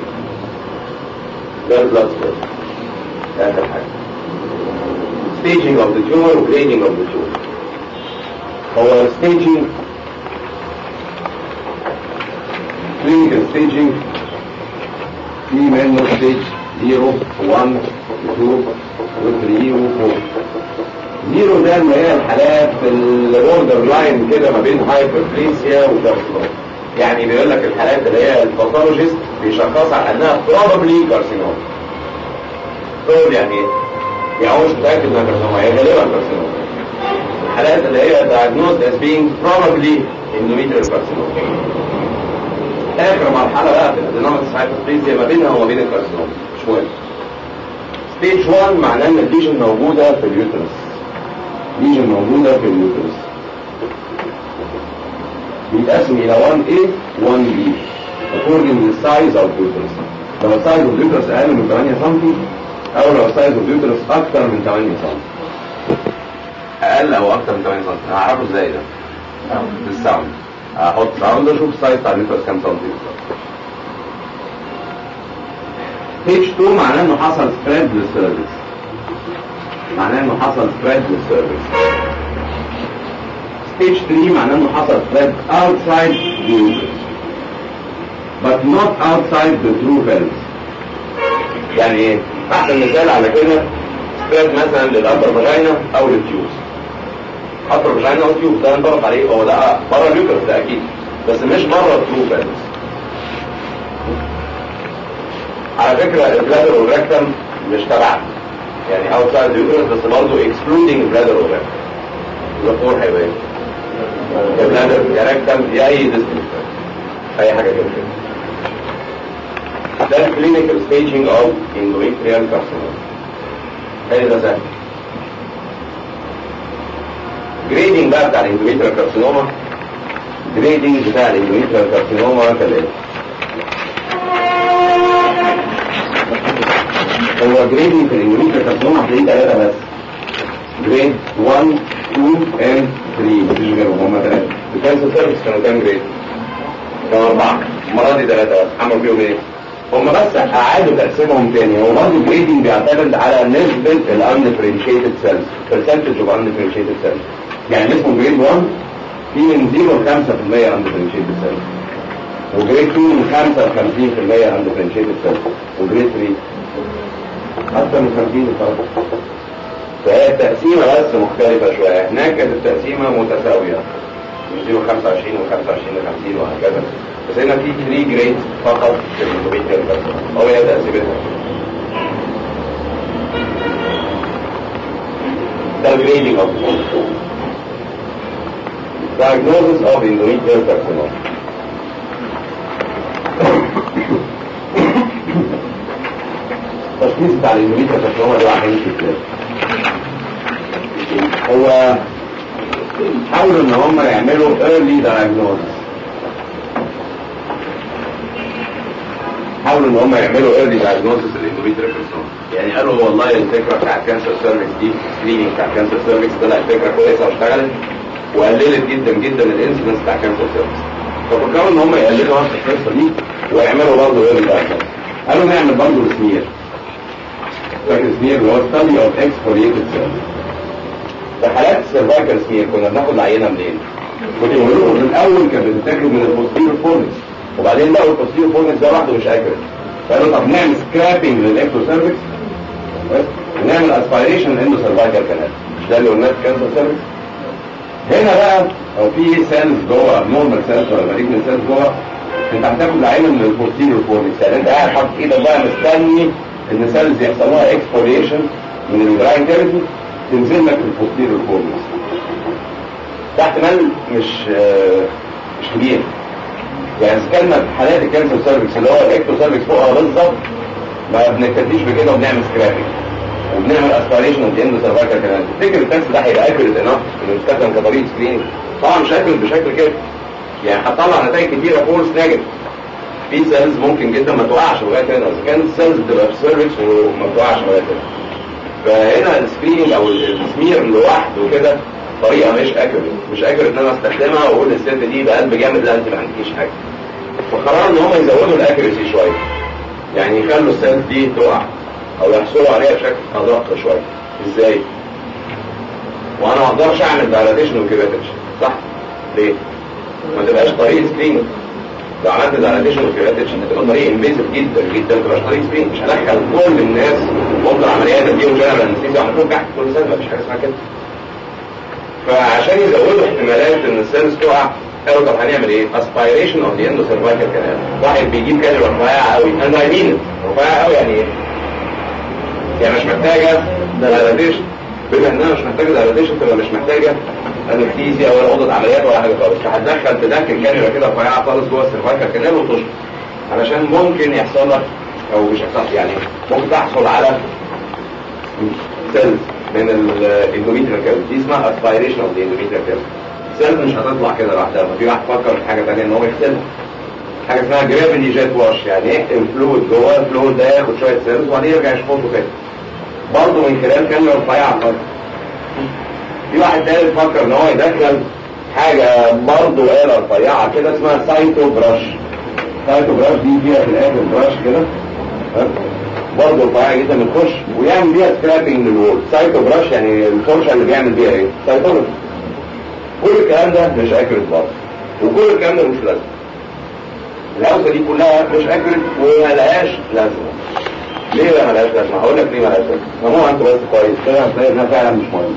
ده البلاد سبريد اخر حاجه staging of the tumor وgrading of the tumor هو staging clinical staging في منه stage 0 1 2 و3 و4 زيرو ده اللي هي الحالات في البوردر لاين كده ما بين هايبربليسيا وكارسينوما يعني بيقول لك الحالات اللي هي الباثولوجيست بيشخصها على انها probably كارسينوما تقول يعني ايه؟ يعني هو مش متاكد انها كارسينوما هي غالبا كارسينوما الحالات اللي هي diagnosed as being probably endometrial carcinoma اخر مرحله بقى في الادينوماتس هايبربليسيا ما بينها وما بين الكارسينوما مش مهم ستيج 1 معناه ان الليجن موجوده في اليوترس ليجن موجودة في اليوترس بيتقسم إلى 1A 1B according to the size of the uterus لو السايز اوف اليوترس أقل من 8 سم أو لو السايز اوف اليوترس أكتر من 8 سم أقل أو أكتر من 8 سم هعرفه إزاي ده؟ بالساوند هحط ساوند أشوف السايز بتاع اليوترس كام سم بالظبط ستيج 2 معناه إنه حصل سبريد للسيرفيس معناه انه حصل spread للسيرفيس stage 3 معناه انه حصل spread outside the uterus but not outside the true pelvis يعني ايه؟ احسن مثال على كده spread مثلا للأبر فاجينا او للتيوز أبر فاجينا او تيوز ده نضغط عليه هو ده بره اليوترس ده اكيد بس مش بره الترو pelvis على فكرة البلادر والركتم مش تبعنا يعني outside the uterus بس برضه excluding bladder or rectum الفور هيبقى ايه؟ يا bladder يا rectum يا اي distance اي حاجة كده ده clinical staging of endometrial carcinoma تاني ده سهل grading بقى بتاع الاندوميتريال كارسينوما grading بتاع الاندوميتريال كارسينوما كالاتي هو جريدنج في الاندوميتريال كارسينوما هتلاقيه ثلاثة بس جريد 1 2 and 3 مفيش غيرهم هم ثلاثة الكانسر سيرفيس كانوا كام جريد؟ كانوا أربعة المرة دي ثلاثة بس عملوا فيهم إيه؟ هم بس أعادوا تقسيمهم تاني هو برضه الجريدنج بيعتمد على نسبة الأندفرنشيتد سيلز برسنتج اوف أندفرنشيتد سيلز يعني اللي اسمه جريد 1 في من 0 ل 5% أندفرنشيتد سيلز وجريد 2 من 55% أندفرنشيتد سيلز وجريد 3 أكثر من 50 فرق فهي التقسيمة بس مختلفة شوية هناك كانت التقسيمة متساوية من 0 25 و 25 ل 50 وهكذا بس هنا في 3 جريد فقط في الانتوبيتيال بس هو هي تقسيمتها ده الجريدنج اوف diagnosis of endometrial carcinoma التشخيص بتاع الاندوميتريال كارسينوما ده هيمشي ازاي؟ هو حاولوا ان هم يعملوا early diagnosis حاولوا ان هم يعملوا early diagnosis للاندوميتريال كارسينوما يعني قالوا والله الفكره بتاع الكانسر سيرفيس دي سكريننج بتاع الكانسر سيرفيس طلعت فكره كويسه واشتغلت وقللت جدا جدا الانسيدنس بتاع الكانسر سيرفيس ففكروا ان هم يقللوا نفس القصه دي ويعملوا برضه early diagnosis قالوا نعمل برضه سمير فاكر سمير اللي هو study of exfoliated cells في حالات السيرفايكال سمير كنا بناخد العينه منين؟ كنت بقول لكم في الاول كانت بتتاكلوا من البوستيريور فورنس وبعدين لقوا البوستيريور فورنس ده لوحده مش اكل فقالوا طب نعمل سكرابنج للاكتو سيرفكس ونعمل اسبيريشن اندو سيرفايكال كانال مش ده اللي قلناه في كانسر سيرفكس هنا بقى لو في سيلز جوه نورمال سيلز ولا مالجنت سيلز جوه انت هتاخد العينه من البوستيريور فورنس يعني انت قاعد حاطط ايدك بقى مستني ان سيلز يحصل لها اكسفوليشن من الجراين كافيتي تنزل لك البوستيريور فورنس ده احتمال مش آه مش كبير يعني اذا كان في حالات الكانسر سيرفكس اللي هو الاكتو سيرفكس فوقها بالظبط ما بنكتفيش بكده وبنعمل سكرابنج وبنعمل اسبيريشن اوف اند سيرفايكال كمان تفتكر التست ده هيبقى اكيوريت انف انه يستخدم كطريقه سكريننج طبعا مش اكيوريت بشكل كده يعني هتطلع نتائج كتيره فولس نيجاتيف في سيلز ممكن جدا ما توقعش لغايه هنا اذا كانت السيلز بتبقى في سيرفكس وما توقعش لغايه هنا فهنا السكريننج او السمير لوحده كده طريقه مش اكيوريت مش اكيوريت ان انا استخدمها واقول للست دي ده قلب جامد لا انت ما عندكيش حاجه فقرروا ان هم يزودوا الاكيوريسي شويه يعني يخلوا السيلز دي تقع او يحصلوا عليها بشكل ادق شويه ازاي وانا ما اقدرش اعمل دايلاتيشن وكيراتيشن صح ليه ما تبقاش طريق سكرين لو عملت دايلاتيشن وكيراتيشن هتبقى طريق انفيزيف جدا جدا ما تبقاش طريق سكرين مش هدخل كل الناس ممكن العمليات دي وجنرال انستيزيا وهنكون تحت كل سنه مفيش حاجه اسمها كده فعشان يزودوا احتمالات ان السيلز تقع قالوا طب هنعمل ايه؟ اسبيريشن اوف ذا اندو سيرفايكال كانال واحد بيجيب كانال رفيعه قوي انا مين رفيعه قوي يعني ايه؟ يعني مش محتاجه دايلاتيشن بما انها مش محتاجه دايلاتيشن تبقى مش محتاجه انستيزيا ولا اوضه عمليات ولا حاجه خالص فهتدخل تدخل كاميرا كده رفيعه خالص جوه السيرفايكال كانال وتشفط علشان ممكن يحصل لك او مش هيحصل يعني ممكن تحصل على سيلز من الاندوميتريال كيرف دي اسمها اسبيريشن اوف ذا اندوميتريال كيرف سيلز مش هتطلع كده لوحدها ففي واحد فكر في حاجه ثانيه ان هو يغسلها حاجه اسمها جرافيتي جيت واش يعني ايه الفلويد جوه الفلويد ده ياخد شويه سيلز وبعدين يرجع يشفطه تاني برضه من خلال كاميرا رفيعه على الارض في واحد تاني فكر ان هو يدخل حاجه برضه آلة رفيعه كده اسمها سايتو براش سايتو براش دي فيها في الاخر براش كده برضه رفيعه جدا بتخش ويعمل بيها سكرابنج للوول سايتو براش يعني الفرشه اللي بيعمل بيها ايه؟ سايتولوجي كل الكلام ده مش اكيوريت برضه وكل الكلام ده مش لازم الهوسه دي كلها مش اكيوريت وما لهاش لازمه ليه بقى ملهاش لازمه هقول لك ليه ملهاش لازمه ما هو انت بس كويس كده هتلاقي انها فعلا مش مهمه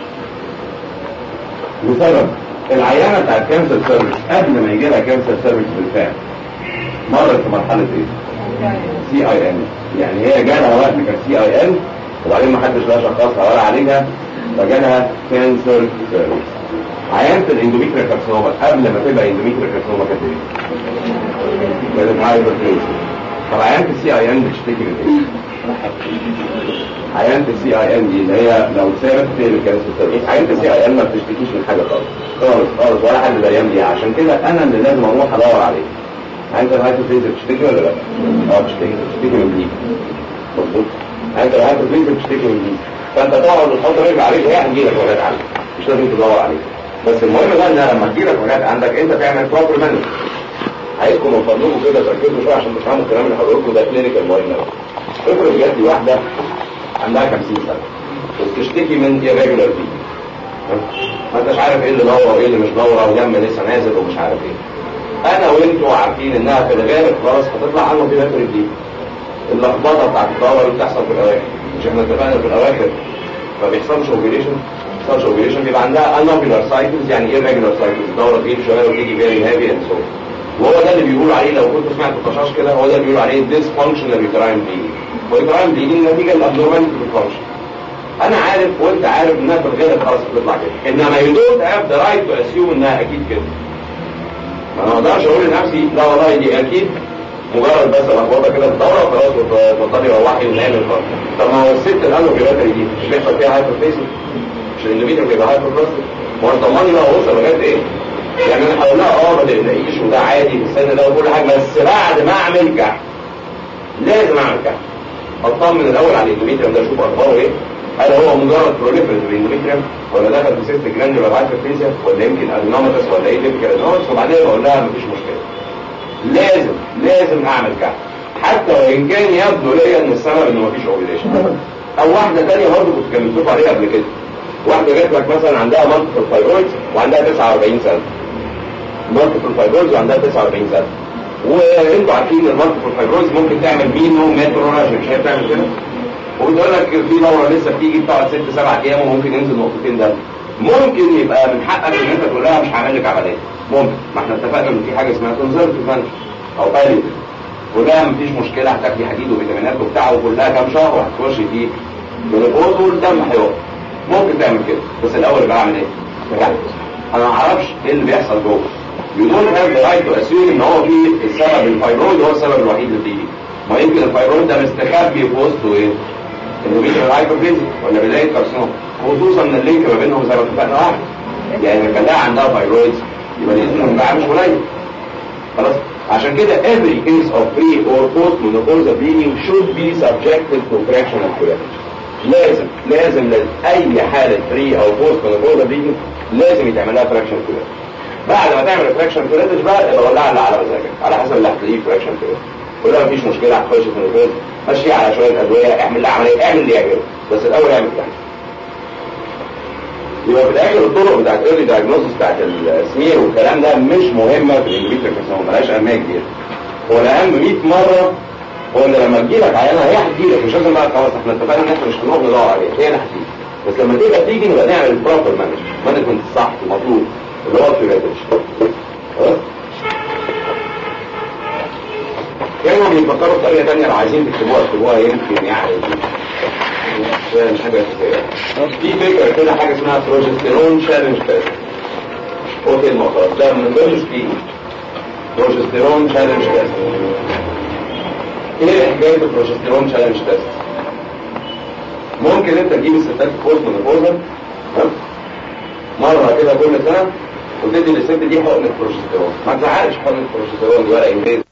بسبب العيانه بتاع الكانسر سيرفيس قبل ما يجي لها كانسر سيرفيس بالفعل مرت في مرحله ايه؟ سي اي ان يعني هي جالها وقت كانت سي اي ان وبعدين ما حدش لا شخصها ولا عليها فجالها كانسر سيرفيس عيانة الاندوميتريال كارسينوما قبل ما تبقى اندوميتريال كارسينوما كانت ايه؟ كانت هايبرتنشن طب عيانة السي اي ان بتشتكي من ايه؟ عيانة السي اي ان دي اللي هي لو سابت في الكانسر سيرفيس عيانة السي اي ان ما بتشتكيش من حاجه خالص خالص خالص ولا حد الايام دي عشان كده انا اللي لازم اروح ادور عليه عيانة الهايبرتنشن بتشتكي ولا لا؟ اه بتشتكي بتشتكي من دي مظبوط عيانة الهايبرتنشن بتشتكي من دي فانت تقعد وتحط رجل عليك هي هتجيلك وجات عندك مش لازم تدور عليه بس المهم بقى ان لما تجيلك وجات عندك انت تعمل بروبر مانجمنت عايزكم من فضلكم كده تركزوا شويه عشان تفهموا الكلام اللي هقول لكم ده كلينيكال مهم قوي افرض جات لي واحده عندها 50 سنه وبتشتكي من irregular دي ما انتش عارف ايه اللي دوره وايه اللي مش دوره ودم لسه نازل ومش عارف ايه انا وانتوا عارفين انها في الغالب خلاص هتطلع عنه في باتري دي اللخبطه بتاعت الدوره اللي بتحصل في الاواخر مش احنا اتفقنا في الاواخر ما بيحصلش اوبريشن بيحصلش اوبريشن بيبقى عندها انوبيلار سايكلز يعني ايه ريجولار سايكلز الدوره تجيب شويه وتيجي فيري هافي اند سو وهو ده اللي بيقولوا عليه لو كنت سمعت الطشاش كده هو ده اللي بيقولوا عليه dysfunctional uterine bleeding والuterine bleeding نتيجه لابنورماليتي في الفانكشن انا عارف وانت عارف انها في الغالب خلاص بتطلع كده انما you don't have the right to assume انها اكيد كده ما انا ما اقدرش اقول لنفسي لا والله دي اكيد مجرد بس لخبطه كده في الدوره وخلاص وتفضلي روحي ونعمل خلاص طب ما هو الست الانوبيلاتري دي مش بيحصل فيها هايبرفيسي مش الاندوميتر بيبقى هايبرفيسي ما هو ضمني بقى اوصل لغايه ايه؟ يعني انا هقول لها اه ما تقلقيش وده عادي في السن ده وكل حاجه بس بعد ما اعمل كحك لازم اعمل كحك اطمن الاول على الاندوميتريوم ده اشوف اخباره ايه هل هو مجرد بروليفريتيف اندوميتريوم ولا دخل في سيست جراندولار هايبرفيسيا ولا يمكن ادينوماتس ولا ايه تيبيكال ادينوماتس وبعدين بقول لها مفيش مشكله لازم لازم اعمل كحك حتى وان كان يبدو ليا ان السبب انه مفيش اوبريشن او واحده ثانيه برضه كنت كلمتكم عليها قبل كده واحده جات لك مثلا عندها مالتيبل فايبرويدز وعندها 49 سنه مالتيبل فايبرويدز وعندها 49 سنه وانتوا عارفين ان المالتيبل فايبرويدز ممكن تعمل مينو متروراجي مش هي بتعمل كده وبتقول لك في دوره لسه بتيجي بتقعد ست سبع ايام وممكن ينزل نقطتين دم ممكن يبقى من حقك ان انت تقول لها مش هعمل لك عمليه ممكن ما احنا اتفقنا ان في حاجه اسمها كونزرفتيف مانجمنت او باليتيف وده مفيش مشكله هتاخدي حديد وفيتامينات وبتاع وكلها كام شهر وهتخش فيه جلوكوز والدم هيقف ممكن تعمل كده بس الاول بقى اعمل ايه؟ بجد انا ما اعرفش ايه اللي بيحصل جوه you don't have the right to assume ان هو في السبب الفايبرويد هو السبب الوحيد اللي بتيجي ما يمكن الفايبرويد ده مستخبي في وسطه ايه؟ اندوميتريال هايبرفيزي ولا بدايه كارسينوم خصوصا ان اللينك ما بينهم زي ما اتفقنا واحد يعني لما كان عندها فايبرويدز يبقى الاسم المنبع مش قليل خلاص عشان كده every case of pre or post menopausal bleeding should be subjected to fractional coagulation لازم لازم لازم اي حالة بري او بوست menopausal bleeding لازم يتعمل لها فراكشن كولاتج بعد ما تعمل فراكشن كولاتج بقى يبقى ولعها اللي على مزاجك على حسب اللي هتلاقيه فراكشن كولاتج كلها مفيش مشكلة هتخش في المينوبوز ماشي على شوية ادوية اعمل لها عملية اعمل اللي يعجبك بس الاول اعمل كده يبقى في الاخر الطرق بتاعت ايرلي دايجنوستس بتاعت السمير والكلام ده مش مهمه في الاندوميتريال كارسينوما ملهاش اهميه كبيره هو الاهم 100 مره هو ان لما تجيلك عيانه هي هتجيلك مش لازم بقى خلاص احنا اتفقنا ان احنا مش هنروح ندور عليها هي اللي هتيجي بس لما تيجي تيجي نبقى نعمل البروبر مانجمنت مانجمنت الصح المطلوب اللي هو الكيوريتيف خلاص كانوا بيفكروا بطريقه ثانيه لو عايزين تكتبوها اكتبوها يمكن يعني مش حاجه اساسيه في فكره كده حاجه اسمها بروجستيرون شالنج تيست اوكي المقصد ده من ضمن فيه بروجستيرون شالنج تيست ايه حكايه البروجستيرون شالنج تيست ممكن انت تجيب الستات فوز من الفوزن مره كده كل سنه وتدي للست دي حقن البروجستيرون ما تزعلش حقن البروجستيرون دي ولا انجاز